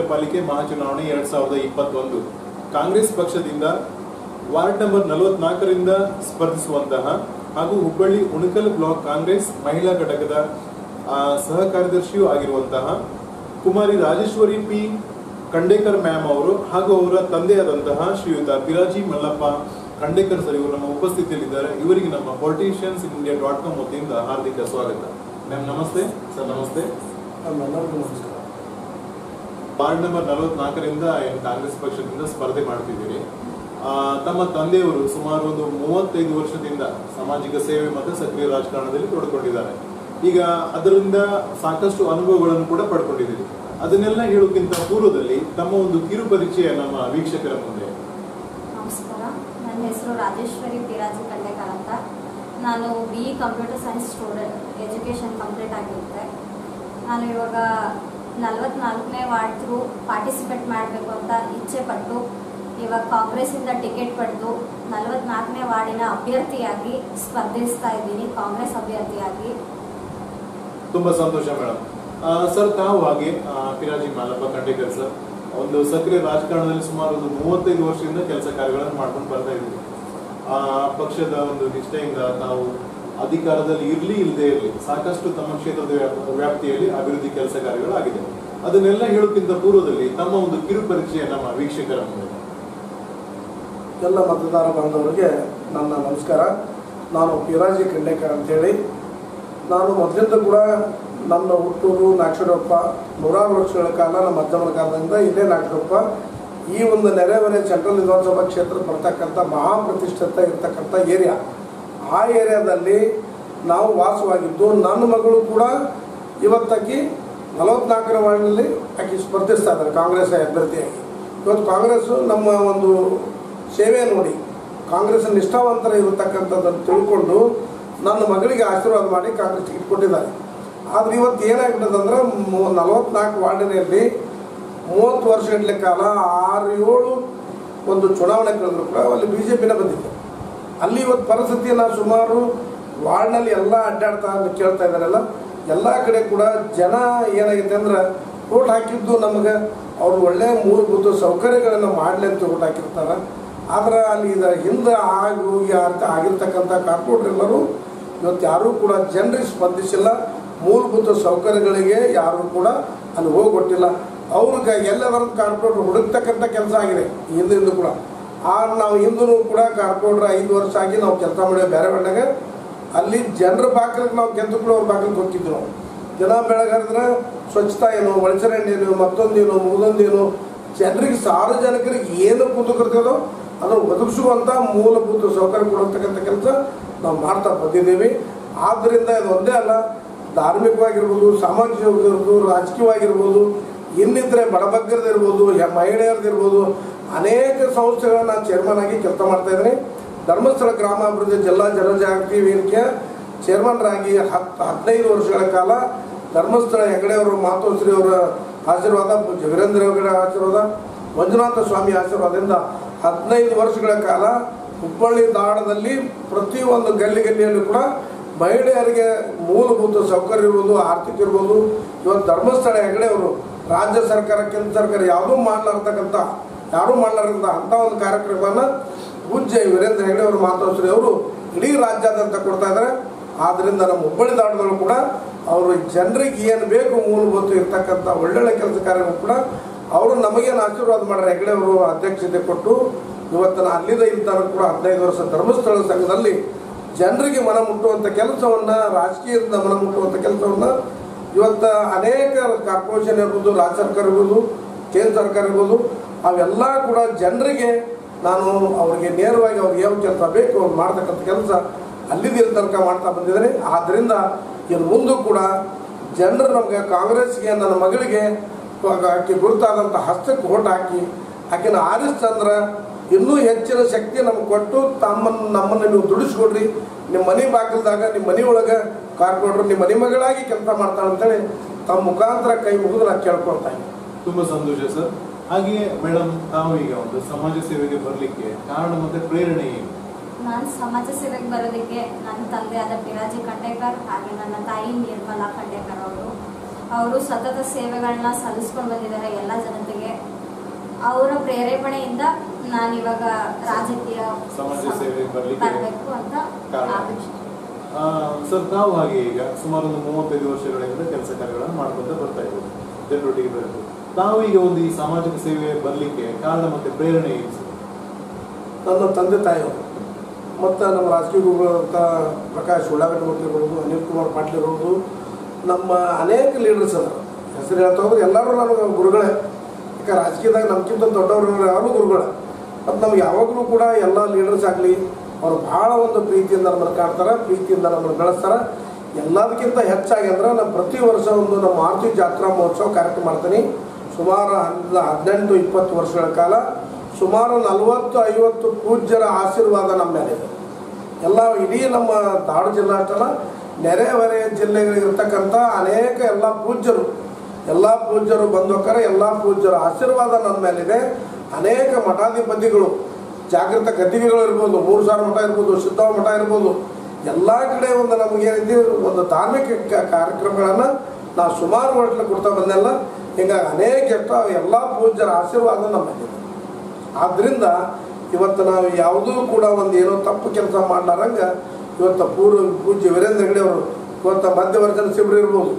ಪಾಲಿಕೆ ಮಹಾಚುನಾವಣೆ ಎರಡ್ ಸಾವಿರದ ಇಪ್ಪತ್ತೊಂದು ಕಾಂಗ್ರೆಸ್ ಪಕ್ಷದಿಂದ ವಾರ್ಡ್ ನಂಬರ್ ನಲವತ್ನಾಲ್ಕರಿಂದ ಸ್ಪರ್ಧಿಸುವಂತಹ ಹಾಗೂ ಹುಬ್ಬಳ್ಳಿ ಉಣಕಲ್ ಬ್ಲಾಕ್ ಕಾಂಗ್ರೆಸ್ ಮಹಿಳಾ ಘಟಕದ ಆ, ಸಹ ಕಾರ್ಯದರ್ಶಿಯೂ ಆಗಿರುವಂತಹ ಕುಮಾರಿ ರಾಜೇಶ್ವರಿ ಪಿ ಖಂಡೇಕರ್ ಮ್ಯಾಮ್ ಅವರು ಹಾಗೂ ಅವರ ತಂದೆಯಾದಂತಹ ಶ್ರೀಯುತ ಪಿರಾಜಿ ಮಲ್ಲಪ್ಪ ಖಂಡೇಕರ್ ಸರ್ ಇವರು ನಮ್ಮ ಉಪಸ್ಥಿತಿಯಲ್ಲಿದ್ದಾರೆ ಇವರಿಗೆ ನಮ್ಮ politicians in India dot com ವತಿಯಿಂದ ಹಾರ್ದಿಕ ಸ್ವಾಗತ ಮ್ಯಾಮ್ ನಮಸ್ತೆ ಸರ್ ನಮಸ್ತೆ ನಮ್ಮೆಲ್ಲರಿಗೂ ನಮಸ್ಕಾರ ವಾರ್ಡ್ ನಂಬರ್ ನಲವತ್ನಾಲ್ಕರಿಂದ ಏನು ಕಾಂಗ್ರೆಸ್ ಪಕ್ಷದಿಂದ ಸ್ಪರ್ಧೆ ಮಾಡ್ತಿದ್ದೀರಿ ಆ, ತಮ್ಮ ತಂದೆಯವರು ಸುಮಾರು ಒಂದು ಮೂವತ್ತೈದು ವರ್ಷದಿಂದ ಸಾಮಾಜಿಕ ಸೇವೆ ಮತ್ತು ಸಕ್ರಿಯ ರಾಜಕಾರಣದಲ್ಲಿ ತೊಡ್ಕೊಂಡಿದ್ದಾರೆ ಈಗ ಅದರಿಂದ ಸಾಕಷ್ಟು ಅನುಭವಗಳನ್ನು ಕೂಡ ಪಡ್ಕೊಂಡಿದ್ದೀರಿ ಅದನ್ನೆಲ್ಲ ಹೇಳೋಕ್ಕಿಂತ ಪೂರ್ವದಲ್ಲಿ ತಮ್ಮ ಒಂದು ಕಿರು ಪರಿಚಯ ನಮ್ಮ ವೀಕ್ಷಕರ ಮುಂದೆ ನಮಸ್ಕಾರ ನನ್ನ ಹೆಸರು ರಾಜೇಶ್ವರಿ ಪಿರಾಜಿ ಖಂಡೇಕರ್ ಅಂತ ನಾನು B E computer science student education complete ಆಗಿರುತ್ತೆ ನಾನು ಇವಾಗ ನಲವತ್ನಾಲ್ಕನೇ ವಾರ್ಡ್ ಥ್ರೂ ಪಾರ್ಟಿಸಿಪೇಟ್ ಮಾಡಬೇಕು ಅಂತ ಇಚ್ಛೆ ಪಟ್ಟು ಇವಾಗ ಕಾಂಗ್ರೆಸ್ಸಿಂದ ಟಿಕೆಟ್ ಪಡೆದು ನಲವತ್ನಾಲ್ಕನೇ ವಾರ್ಡಿನ ಅಭ್ಯರ್ಥಿಯಾಗಿ ಸ್ಪರ್ಧಿಸ್ತಾ ಇದ್ದೀನಿ ಕಾಂಗ್ರೆಸ್ ಅಭ್ಯರ್ಥಿಯಾಗಿ ತುಂಬಾ ಸಂತೋಷ ಮೇಡಮ್ ಸರ್ ತಾವು ಹಾಗೆ ಆ, ಪಿರಾಜಿ ಮಾಲಪ್ಪ ಖಂಡೇಕರ್ ಸರ್ ಒಂದು ಸಕ್ರಿಯ ರಾಜಕಾರಣದಲ್ಲಿ ಸುಮಾರು ಒಂದು ಮೂವತ್ತೈದು ವರ್ಷದಿಂದ ಕೆಲಸ ಕಾರ್ಯಗಳನ್ನು ಮಾಡ್ಕೊಂಡು ಬರ್ತಾ ಇದ್ದೀವಿ ಆ ಪಕ್ಷದ ಒಂದು ನಿಷ್ಠೆಯಿಂದ ತಾವು ಅಧಿಕಾರದಲ್ಲಿ ಇರ್ಲಿ ಇಲ್ಲದೆ ಇರಲಿ ಸಾಕಷ್ಟು ತಮ್ಮ ಕ್ಷೇತ್ರದ ವ್ಯಾಪ್- ವ್ಯಾಪ್ತಿಯಲ್ಲಿ ಅಭಿವೃದ್ಧಿ ಕೆಲಸ ಕಾರ್ಯಗಳು ಆಗಿದೆ ಅದನ್ನೆಲ್ಲ ಹೇಳೋಕ್ಕಿಂತ ಪೂರ್ವದಲ್ಲಿ ತಮ್ಮ ಒಂದು ಕಿರು ಪರಿಚಯ ನಮ್ಮ ವೀಕ್ಷಕರ ಮುಂದೆ ಎಲ್ಲ ಮತದಾರ ಬಾಂಧವರಿಗೆ ನನ್ನ ನಮಸ್ಕಾರ ನಾನು ಪಿರಾಜಿ ಖಂಡೇಕರ್ ಅಂತೇಳಿ ನಾನು ಮೊದಲಿಂದ ಕೂಡ ನನ್ನ ಹುಟ್ಟೂರು ನಾಕ್ಷರಪ್ಪ ನೂರಾರು ವರ್ಷಗಳ ಕಾಲ ನಮ್ಮ ಅಜ್ಜಮ್ಮನ ಕಾಲದಿಂದ ಇಲ್ಲೇ ನಾಕ್ಷರಪ್ಪ ಈ ಒಂದು ನೆರೆಹೊರೆ ಸೆಂಟ್ರಲ್ ವಿಧಾನಸಭಾ ಕ್ಷೇತ್ರ ಬರ್ತಕ್ಕಂಥ ಮಹಾಪ್ರತಿಷ್ಠಿತ ಇರ್ತಕ್ಕಂಥ ಏರಿಯಾ ಆ ಏರಿಯಾದಲ್ಲಿ ನಾವು ವಾಸವಾಗಿದ್ದು ನನ್ನ ಮಗಳು ಕೂಡ ಇವತ್ತಾಕಿ ನಲವತ್ನಾಲ್ಕರ ವಾರ್ಡ್ನಲ್ಲಿ ಆಕೆ ಸ್ಪರ್ಧಿಸ್ತಾ ಇದ್ದಾರೆ ಕಾಂಗ್ರೆಸ್ ಅಭ್ಯರ್ಥಿಯಾಗಿ ಇವತ್ತು ಕಾಂಗ್ರೆಸ್ಸು ನಮ್ಮ ಒಂದು ಸೇವೆ ನೋಡಿ ಕಾಂಗ್ರೆಸ್ ನಿಷ್ಠಾವಂತರ ಇರತಕ್ಕಂಥದ್ದನ್ನು ತಿಳ್ಕೊಂಡು ನನ್ನ ಮಗಳಿಗೆ ಆಶೀರ್ವಾದ ಮಾಡಿ ಕಾಂಗ್ರೆಸ್ ಟಿಕೆಟ್ ಕೊಟ್ಟಿದ್ದಾರೆ ಆದರೆ ಇವತ್ತು ಏನಾಗ್ಬಿಟ್ಟದಂದ್ರೆ ನಲವತ್ನಾಲ್ಕು ವಾರ್ಡಿನಲ್ಲಿ ಮೂವತ್ತು ವರ್ಷಗಟ್ಟಲೆ ಕಾಲ ಆರು ಏಳು ಒಂದು ಚುನಾವಣೆ ಕಳೆದ್ರು ಕೂಡ ಅಲ್ಲಿ ಬಿ ಜೆ ಪಿನ ಬಂದಿದೆ ಅಲ್ಲಿ ಇವತ್ತು ಪರಿಸ್ಥಿತಿಯನ್ನು ಸುಮಾರು ವಾರ್ಡ್ನಲ್ಲಿ ಎಲ್ಲ ಅಡ್ಡಾಡ್ತಾ ಕೇಳ್ತಾ ಇದ್ದಾರಲ್ಲ ಎಲ್ಲ ಕಡೆ ಕೂಡ ಜನ ಏನಾಗಿದೆ ಅಂದ್ರೆ ಓಟ್ ಹಾಕಿದ್ದು ನಮಗೆ ಅವ್ರು ಒಳ್ಳೆ ಮೂಲಭೂತ ಸೌಕರ್ಯಗಳನ್ನು ಮಾಡಲಿ ಅಂತ ಓಟ್ ಹಾಕಿರ್ತಾರೆ ಆದ್ರೆ ಅಲ್ಲಿ ಇದರ ಹಿಂದೆ ಆಗಿ ಹೋಗಿ ಅರ್ಥ ಆಗಿರ್ತಕ್ಕಂಥ ಕಾರ್ಪೊರೇಟರ್ ಎಲ್ಲರೂ ಇವತ್ತು ಯಾರೂ ಕೂಡ ಜನರಿಗೆ ಸ್ಪಂದಿಸಿಲ್ಲ ಮೂಲಭೂತ ಸೌಕರ್ಯಗಳಿಗೆ ಯಾರು ಕೂಡ ಅಲ್ಲಿ ಹೋಗೊಟ್ಟಿಲ್ಲ ಅವ್ರಿಗೆ ಎಲ್ಲದರ ಕಾರ್ಪೊರೇಟರ್ ಹುಡುಕ್ತಕ್ಕಂಥ ಕೆಲಸ ಆಗಿದೆ ಹಿಂದಿಂದ ಕೂಡ ಆ ನಾವು ಹಿಂದೂ ಕೂಡ ಕಾರ್ಪೊರೇಟರ್ ಐದು ವರ್ಷ ಆಗಿ ನಾವು ಕೆಲಸ ಮಾಡಿ ಬೇರೆ ಬೇಡಾಗ ಅಲ್ಲಿ ಜನರ ಬಾಗಿಲಿಗೆ ನಾವು ಗೆದ್ದು ಅವ್ರ ಬಾಗಿಲಿಗೆ ಹೋಗಿದ್ವಿ ನಾವು ದಿನ ಬೆಳಗಾದ್ರೆ ಸ್ವಚ್ಛತಾ ಏನು ಒಳಚರಂಡಿ ಏನು ಮತ್ತೊಂದೇನು ಮುಗಿದೊಂದೇನು ಜನರಿಗೆ ಸಾರ್ವಜನಿಕರಿಗೆ ಏನು ಕುಂದುಕೊರ್ತದೋ ಅದನ್ನು ಒದಗಿಸುವಂಥ ಮೂಲಭೂತ ಸೌಕರ್ಯ ಕೊಡತಕ್ಕಂಥ ಕೆಲಸ ನಾವು ಮಾಡ್ತಾ ಬಂದಿದ್ದೀವಿ ಆದ್ದರಿಂದ ಇದು ಒಂದೇ ಅಲ್ಲ ಧಾರ್ಮಿಕವಾಗಿರ್ಬೋದು ಸಾಮಾಜಿಕವಾಗಿರ್ಬೋದು ರಾಜಕೀಯವಾಗಿರ್ಬೋದು ಇನ್ನಿದ್ರೆ ಬಡಬಗ್ಗರದಿರ್ಬೋದು ಯ- ಮಹಿಳೆಯರದಿರ್ಬೋದು ಅನೇಕ ಸಂಸ್ಥೆಗಳನ್ನ ನಾನು ಚೇರ್ಮನ್ ಆಗಿ ಕೆಲಸ ಮಾಡ್ತಾ ಇದ್ದೀನಿ ಧರ್ಮಸ್ಥಳ ಗ್ರಾಮಾಭಿವೃದ್ಧಿ ಜಿಲ್ಲಾ ಜನಜಾಗೃತಿ ವೇದಿಕೆಯ ಚೇರ್ಮನ್ರಾಗಿ ಹತ್ತು ಹದಿನೈದು ವರ್ಷಗಳ ಕಾಲ ಧರ್ಮಸ್ಥಳ ಹೆಗಡೆಯವರು ಮಾತೋಶ್ರೀ ಅವರ ಆಶೀರ್ವಾದ ಪೂಜ್ಯ ವೀರೇಂದ್ರ ಹೆಗಡೆ ಆಶೀರ್ವಾದ ಮಂಜುನಾಥ ಸ್ವಾಮಿ ಆಶೀರ್ವಾದದಿಂದ ಹದಿನೈದು ವರ್ಷಗಳ ಕಾಲ ಹುಬ್ಬಳ್ಳಿ ದಾಡದಲ್ಲಿ ಪ್ರತಿಯೊಂದು ಗಲ್ಲಿ ಗಲ್ಲಿಯಲ್ಲೂ ಕೂಡ ಮಹಿಳೆಯರಿಗೆ ಮೂಲಭೂತ ಸೌಕರ್ಯ ಇರ್ಬೋದು ಆರ್ಥಿಕ ಇರ್ಬೋದು ಇವತ್ತು ಧರ್ಮಸ್ಥಳ ಹೆಗಡೆ ಅವರು ರಾಜ್ಯ ಸರ್ಕಾರ ಕೇಂದ್ರ ಸರ್ಕಾರ ಯಾವುದೂ ಮಾಡಲಾರ್ತಕ್ಕಂಥ ಯಾರೂ ಮಾಡಲಾರಂತ ಅಂಥ ಒಂದು ಕಾರ್ಯಕ್ರಮನ ಪೂಜ್ಯ ವೀರೇಂದ್ರ ಹೆಗಡೆ ಅವರು ಮಾತಾಶ್ರೀ ಅವರು ಇಡೀ ರಾಜ್ಯಾದ್ಯಂತ ಕೊಡ್ತಾ ಇದ್ದಾರೆ ಆದ್ದರಿಂದ ನಮ್ಮ ಹುಬ್ಬಳ್ಳಿ ದಾಟದಲ್ಲೂ ಕೂಡ ಅವರು ಜನರಿಗೆ ಏನು ಬೇಕು ಮೂಲಭೂತ ಇರ್ತಕ್ಕಂಥ ಒಳ್ಳೊಳ್ಳೆ ಕೆಲಸ ಕಾರ್ಯಗಳು ಕೂಡ ಅವರು ನಮಗೇನು ಆಶೀರ್ವಾದ ಮಾಡ್ಯಾರ ಹೆಗಡೆ ಅವರು ಅಧ್ಯಕ್ಷತೆ ಕೊಟ್ಟು ಇವತ್ತಿನ ಅಲ್ಲಿಂದ ಇಲ್ಲಿ ತನಕ ಕೂಡ ಹದಿನೈದು ವರ್ಷ ಧರ್ಮಸ್ಥಳ ಸಂಘದಲ್ಲಿ ಜನರಿಗೆ ಮನ ಮುಟ್ಟುವಂಥ ಕೆಲಸವನ್ನು ರಾಜಕೀಯದಿಂದ ಮನ ಮುಟ್ಟುವಂಥ ಕೆಲಸವನ್ನು ಇವತ್ತು ಅನೇಕ ಕಾರ್ಪೊರೇಷನ್ ಇರ್ಬೋದು ರಾಜ್ಯ ಸರ್ಕಾರ ಇರ್ಬೋದು ಕೇಂದ್ರ ಸರ್ಕಾರ ಇರ್ಬೋದು ಅವೆಲ್ಲ ಕೂಡ ಜನರಿಗೆ ನಾನು ಅವ್ರಿಗೆ ನೇರವಾಗಿ ಅವ್ರಿಗೆ ಯಾವ ಕೆಲಸ ಬೇಕು ಅವ್ರು ಮಾಡ್ತಕ್ಕಂಥ ಕೆಲಸ ಅಲ್ಲಿಂದ ಇಲ್ಲಿ ತನಕ ಮಾಡ್ತಾ ಬಂದಿದ್ದೇನೆ ಆದ್ದರಿಂದ ಇನ್ನು ಮುಂದೂ ಕೂಡ ಜನರು ನಮಗೆ ಕಾಂಗ್ರೆಸ್ಗೆ ನನ್ನ ಮಗಳಿಗೆ ಆಕೆ ಗುರುತಾದಂಥ ಹಸ್ತಕ್ಕೆ ಓಟ್ ಹಾಕಿ ಆಕೆನ ಆರಿಸ್ತಂದ್ರೆ ಇನ್ನೂ ಹೆಚ್ಚಿನ ಶಕ್ತಿ ನಮ್ಗೆ ಕೊಟ್ಟು ತಮ್ಮನ್ನು ನಮ್ಮನ್ನು ನೀವು ದುಡಿಸ್ಕೊಡ್ರಿ ನಿಮ್ಮ ಮನೆ ಬಾಗಿಲ್ದಾಗ ನಿಮ್ಮ ಮನೆ ಒಳಗೆ ಕಾರ್ಪೊರೇಟ್ರು ನಿಮ್ಮ ಮನೆ ಮಗಳಾಗಿ ಕೆಲಸ ಮಾಡ್ತಾಳೆ ಅಂತೇಳಿ ತಮ್ಮ ಮುಖಾಂತರ ಕೈ ಮುಗಿದು ನಾನು ಕೇಳ್ಕೊಳ್ತಾ ಇದ್ದೀನಿ ತುಂಬಾ ಸಂತೋಷ ಸರ್ ಹಾಗೆಯೇ ಮೇಡಮ್ ತಾವು ಈಗ ಒಂದು ಸಮಾಜ ಸೇವೆಗೆ ಬರಲಿಕ್ಕೆ ಕಾರಣ ಮತ್ತೆ ಪ್ರೇರಣೆ ಏನು ನಾನು ಸಮಾಜ ಸೇವೆಗೆ ಬರೋದಕ್ಕೆ ನನ್ನ ತಂದೆಯಾದ ಪಿರಾಜಿ ಖಂಡೇಕರ್ ಹಾಗೆ ನನ್ನ ತಾಯಿ ನಿರ್ಮಲಾ ಖಂಡೇಕರ್ ಅವರು ಅವರು ಸತತ ಸೇವೆಗಳನ್ನ ಸಲ್ಲಿಸ್ಕೊಂಡು ಬಂದಿದ್ದಾರೆ ಎಲ್ಲ ಜನತೆಗೆ ಅವರ ಪ್ರೇರೇಪಣೆಯಿಂದ ನಾನು ಇವಾಗ ರಾಜಕೀಯ ಸಮಾಜ ಸೇವೆ ಬರ್ಲಿಕ್ಕೆ ಬರಬೇಕು ಅಂತ ಕಾರಣ. ಆಲೋಚನೆ ಆ, ಸರ್ ನಾವು ಹಾಗೆ ಈಗ ಸುಮಾರು ಒಂದು ಮೂವತ್ತೈದು ವರ್ಷಗಳಿಂದ ಕೆಲಸ ಕಾರ್ಯಗಳನ್ನು ಮಾಡ್ಕೊಂತ ಬರ್ತಾ ಇದ್ದೀವಿ ಜನರೊಟ್ಟಿಗೆ ಬೆರೆತು ನಾವು ಈಗ ಒಂದು ಈ ಸಾಮಾಜಿಕ ಸೇವೆ ಬರ್ಲಿಕ್ಕೆ ಕಾರಣ ಮತ್ತೆ ಪ್ರೇರಣೆ ಏನು ಸರ್ ನನ್ನ ತಂದೆ ತಾಯಿಯವರು ಮತ್ತು ನಮ್ಮ ರಾಜಕೀಯ ಗುರುಗಳಂಥ ಪ್ರಕಾಶ್ ಉಳ್ಳಾಗಡ್ಡಿ ಇರ್ಬೋದು ಅನಿಲ್ ಕುಮಾರ್ ಪಾಟೀಲ್ ಇರ್ಬೋದು ನಮ್ಮ ಅನೇಕ ಲೀಡರ್ಸ್ ಅದ ಹೆಸರು ಹೇಳ್ತಾ ಹೋದ್ರೆ ಎಲ್ಲರೂ ನನಗೆ ಗುರುಗಳೇ ಯಾಕೆ ರಾಜಕೀಯದಾಗ ನಮ್ಗಿಂತ ದೊಡ್ಡವರು ಯಾರು ಗುರುಗಳೇ ಮತ್ತು ನಮ್ಗೆ ಯಾವಾಗಲೂ ಕೂಡ ಎಲ್ಲ ಲೀಡರ್ಸ್ ಆಗಲಿ ಅವ್ರು ಭಾಳ ಒಂದು ಪ್ರೀತಿಯಿಂದ ನಮ್ಮನ್ನು ಕಾಡ್ತಾರೆ ಪ್ರೀತಿಯಿಂದ ನಮ್ಮನ್ನು ಬೆಳೆಸ್ತಾರೆ ಎಲ್ಲದಕ್ಕಿಂತ ಹೆಚ್ಚಾಗಿ ಅಂದ್ರೆ ನಾನು ಪ್ರತಿ ವರ್ಷ ಒಂದು ನಮ್ಮ ಮಾರುತಿ ಜಾತ್ರಾ ಮಹೋತ್ಸವ ಕಾರ್ಯಕ್ರಮ ಮಾಡ್ತೀನಿ ಸುಮಾರು ಹದ್ ಹದಿನೆಂಟು ಇಪ್ಪತ್ತು ವರ್ಷಗಳ ಕಾಲ ಸುಮಾರು ನಲವತ್ತು ಐವತ್ತು ಪೂಜ್ಯರ ಆಶೀರ್ವಾದ ನಮ್ಮ ಮೇಲಿದೆ ಎಲ್ಲ ಇಡೀ ನಮ್ಮ ದಾವಣ ಜಿಲ್ಲಾ ಅಷ್ಟಲ್ಲ ನೆರೆಹೊರೆ ಜಿಲ್ಲೆಗಳಿರ್ತಕ್ಕಂಥ ಅನೇಕ ಎಲ್ಲ ಪೂಜ್ಯರು ಎಲ್ಲ ಪೂಜ್ಯರು ಬಂದು ಹೋಗ್ತಾರೆ ಎಲ್ಲ ಪೂಜ್ಯರ ಆಶೀರ್ವಾದ ನನ್ನ ಮೇಲಿದೆ ಅನೇಕ ಮಠಾಧಿಪತಿಗಳು ಜಾಗೃತ ಗದ್ದಿಗೆಗಳು ಇರ್ಬೋದು ಮೂರು ಸಾವಿರ ಮಠ ಇರ್ಬೋದು ಸಿದ್ಧ ಮಠ ಇರ್ಬೋದು ಎಲ್ಲ ಕಡೆ ಒಂದು ನಮಗೆ ಏನೈತಿ ಒಂದು ಧಾರ್ಮಿಕ ಕ- ಕಾರ್ಯಕ್ರಮಗಳನ್ನು ನಾವು ಸುಮಾರು ವರ್ಷ ಕೊಡ್ತಾ ಬಂದೆಲ್ಲ ಹಿಂಗಾಗಿ ಅನೇಕ ಎಷ್ಟೋ ಎಲ್ಲ ಪೂಜ್ಯರ ಆಶೀರ್ವಾದ ನಮ್ಮ ಮೇಲಿದೆ ಆದ್ದರಿಂದ ಇವತ್ತು ನಾವು ಯಾವುದೂ ಕೂಡ ಒಂದು ಏನೋ ತಪ್ಪು ಕೆಲಸ ಮಾಡ್ಲಾರಂಗ ಇವತ್ತು ಪೂರ್ವ ಪೂಜ್ಯ ವೀರೇಂದ್ರ ಹೆಗಡೆ ಅವರು ಇವತ್ತು ಮಧ್ಯವರ್ಜನ ಶಿಬಿರ ಇರ್ಬೋದು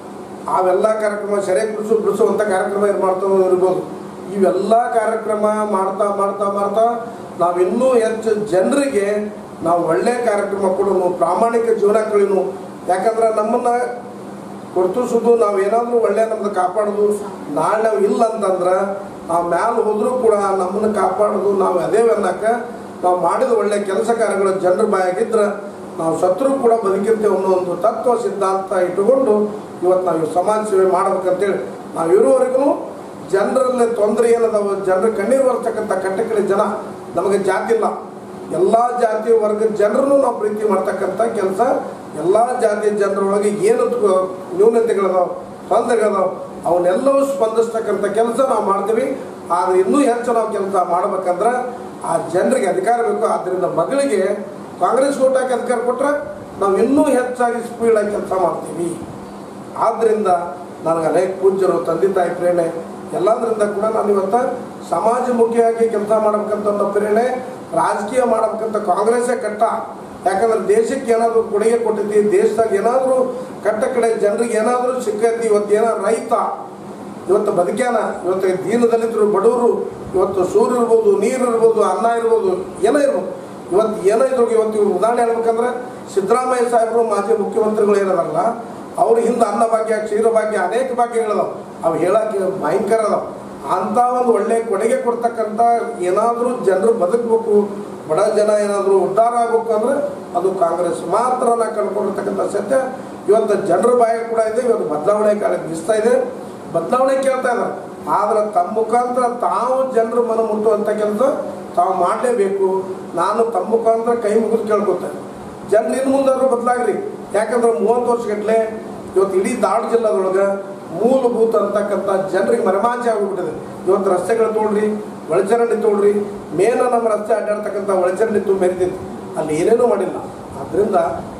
ಅವೆಲ್ಲ ಕಾರ್ಯಕ್ರಮ ಸೆರೆ ಬಿಡಿಸು ಬಿಡಿಸುವಂಥ ಕಾರ್ಯಕ್ರಮ ಇದು ಮಾಡ್ತಾ ಇರ್ಬೋದು ಇವೆಲ್ಲ ಕಾರ್ಯಕ್ರಮ ಮಾಡ್ತಾ ಮಾಡ್ತಾ ಮಾಡ್ತಾ ನಾವು ಇನ್ನೂ ಹೆಚ್ಚು ಜನರಿಗೆ ನಾವು ಒಳ್ಳೆಯ ಕಾರ್ಯಕ್ರಮ ಕೊಡೋನು ಪ್ರಾಮಾಣಿಕ ಜೀವನ ಕಳೀನು ಯಾಕಂದ್ರೆ ನಮ್ಮನ್ನು ಗುರುತಿಸೋದು ನಾವು ಏನಾದರೂ ಒಳ್ಳೆ ನಮ್ದು ಕಾಪಾಡೋದು ನಾಳೆ ನಾವು ಇಲ್ಲ ಅಂತಂದ್ರೆ ನಾವು ಮ್ಯಾಲ ಹೋದರೂ ಕೂಡ ನಮ್ಮನ್ನು ಕಾಪಾಡೋದು ನಾವು ಅದೇ ಅನ್ನಕ್ಕ ನಾವು ಮಾಡಿದ ಒಳ್ಳೆ ಕೆಲಸ ಕಾರ್ಯಗಳು ಜನರ ಬಾಯಾಗಿದ್ರೆ ನಾವು ಸತ್ರು ಕೂಡ ಬದುಕಿರ್ತೇವೆ ಅನ್ನೋ ಒಂದು ತತ್ವ ಸಿದ್ಧಾಂತ ಇಟ್ಟುಕೊಂಡು ಇವತ್ತು ನಾವು ಈ ಸಮಾಜ ಸೇವೆ ಮಾಡ್ಬೇಕಂತೇಳಿ ನಾವು ಇರುವವರೆಗೂ ಜನರಲ್ಲಿ ತೊಂದರೆ ಏನದಾವ ಜನರ ಕಣ್ಣೀರು ಬರ್ತಕ್ಕಂಥ ಕಟ್ಟಕಡೆ ಜನ ನಮಗೆ ಜಾತಿ ಇಲ್ಲ ಎಲ್ಲ ಜಾತಿ ವರ್ಗದ ಜನರನ್ನು ನಾವು ಪ್ರೀತಿ ಮಾಡ್ತಕ್ಕಂಥ ಕೆಲಸ ಎಲ್ಲ ಜಾತಿಯ ಜನರೊಳಗೆ ಏನು ತು- ನ್ಯೂನತೆಗಳದಾವ ತೊಂದರೆಗಳದಾವ ಅವನ್ನೆಲ್ಲವೂ ಸ್ಪಂದಿಸ್ತಕ್ಕಂಥ ಕೆಲಸ ನಾವು ಮಾಡ್ತೀವಿ ಆದರೆ ಇನ್ನೂ ಹೆಚ್ಚು ನಾವು ಕೆಲಸ ಮಾಡ್ಬೇಕಂದ್ರೆ ಆ ಜನರಿಗೆ ಅಧಿಕಾರ ಬೇಕು ಆದ್ದರಿಂದ ಮಗಳಿಗೆ ಕಾಂಗ್ರೆಸ್ ಓಟ್ ಹಾಕಿ ಅಧಿಕಾರ ಕೊಟ್ಟರೆ ನಾವು ಇನ್ನೂ ಹೆಚ್ಚಾಗಿ ಸ್ಪೀಡಾಗಿ ಕೆಲಸ ಮಾಡ್ತೀವಿ ಆದ್ದರಿಂದ ನನಗೆ ಅನೇಕ ಪೂಜ್ಯರು ತಂದೆ ತಾಯಿ ಪ್ರೇರಣೆ ಎಲ್ಲದರಿಂದ ಕೂಡ ನಾನು ಇವತ್ತು ಸಮಾಜಮುಖಿಯಾಗಿ ಕೆಲಸ ಮಾಡ್ಬೇಕಂತ ಅನ್ನೋ ಪ್ರೇರಣೆ ರಾಜಕೀಯ ಮಾಡ್ಬೇಕಂತ ಕಾಂಗ್ರೆಸ್ಸೇ ಕಟ್ಟ ಯಾಕಂದ್ರೆ ದೇಶಕ್ಕೆ ಏನಾದರೂ ಕೊಡುಗೆ ಕೊಟ್ಟಿದ್ದಿ ದೇಶದಾಗ ಏನಾದರೂ ಕಟ್ಟ ಕಡೆ ಜನರಿಗೆ ಏನಾದರೂ ಸಿಕ್ಕೈತಿ ಇವತ್ತು ಏನಾದ್ರು ರೈತ ಇವತ್ತು ಬದುಕ್ಯಾನ ಇವತ್ತು ದೀನದಲ್ಲಿದ್ರು ಬಡವರು ಇವತ್ತು ಸೂರ್ಯ ಇರ್ಬೋದು ನೀರು ಇರ್ಬೋದು ಅನ್ನ ಇರ್ಬೋದು ಏನೋ ಇರ್ಬೋದು ಇವತ್ತು ಏನೋ ಇದ್ರು ಇವತ್ತು ಇವ್ರು ಉದಾಹರಣೆ ಹೇಳ್ಬೇಕಂದ್ರೆ ಸಿದ್ದರಾಮಯ್ಯ ಸಾಹೇಬರು ಮಾಜಿ ಮುಖ್ಯಮಂತ್ರಿಗಳು ಏನದಾರಲ್ಲ ಅವ್ರ ಹಿಂದೆ ಅನ್ನ ಭಾಗ್ಯ ಕ್ಷೀರ ಭಾಗ್ಯ ಅನೇಕ ಭಾಗ್ಯಗಳದಾವ ಅವು ಹೇಳಕ್ಕೆ ಭಯಂಕರ ಅದಾವ ಅಂಥ ಒಂದು ಒಳ್ಳೆ ಕೊಡುಗೆ ಕೊಡ್ತಕ್ಕಂಥ ಏನಾದರೂ ಜನರು ಬದುಕಬೇಕು ಬಡ ಜನ ಏನಾದರೂ ಉದ್ಧಾರ ಆಗಬೇಕು ಅಂದ್ರೆ ಅದು ಕಾಂಗ್ರೆಸ್ ಮಾತ್ರ ನಾ ಕಂಡುಕೊಂಡಿರ್ತಕ್ಕಂಥ ಸತ್ಯ ಇವತ್ತು ಜನರ ಬಾಯ ಕೂಡ ಇದೆ ಇವತ್ತು ಬದಲಾವಣೆ ಕಾಲ ಬೀಸ್ತಾ ಇದೆ ಬದಲಾವಣೆ ಕೇಳ್ತಾ ಇದ್ದಾರೆ ಆದ್ರೆ ತಮ್ಮ ಮುಖಾಂತರ ತಾವು ಜನರ ಮನ ಮುಟ್ಟುವಂಥ ಕೆಲಸ ತಾವು ಮಾಡಲೇಬೇಕು ನಾನು ತಮ್ಮ ಮುಖಾಂತರ ಕೈ ಮುಗಿದು ಕೇಳ್ಕೊತೇನೆ ಜನರು ಇನ್ನು ಮುಂದಾದ್ರೂ ಬದಲಾಗ್ರಿ ಯಾಕಂದ್ರೆ ಮೂವತ್ತು ವರ್ಷಗಟ್ಟಲೆ ಇವತ್ತು ಇಡೀ ದಾವಣ ಜಿಲ್ಲಾದೊಳಗೆ ಮೂಲಭೂತ ಅಂತಕ್ಕಂಥ ಜನರಿಗೆ ಮರೆಮಾಚಿ ಆಗಿಬಿಟ್ಟಿದೆ ಇವತ್ತು ರಸ್ತೆಗಳು ತೊಗೊಳ್ರಿ ಒಳಚರಂಡಿ ತೊಗೊಳ್ರಿ ಮೇನ ನಮ್ಮ ರಸ್ತೆ ಅಡ್ಡಾಡ್ತಕ್ಕಂಥ ಒಳಚರಂಡಿ ತುಂಬ ಮೆರಿತೈತಿ ಅಲ್ಲಿ ಏನೇನೂ ಮಾಡಿಲ್ಲ ಆದ್ದರಿಂದ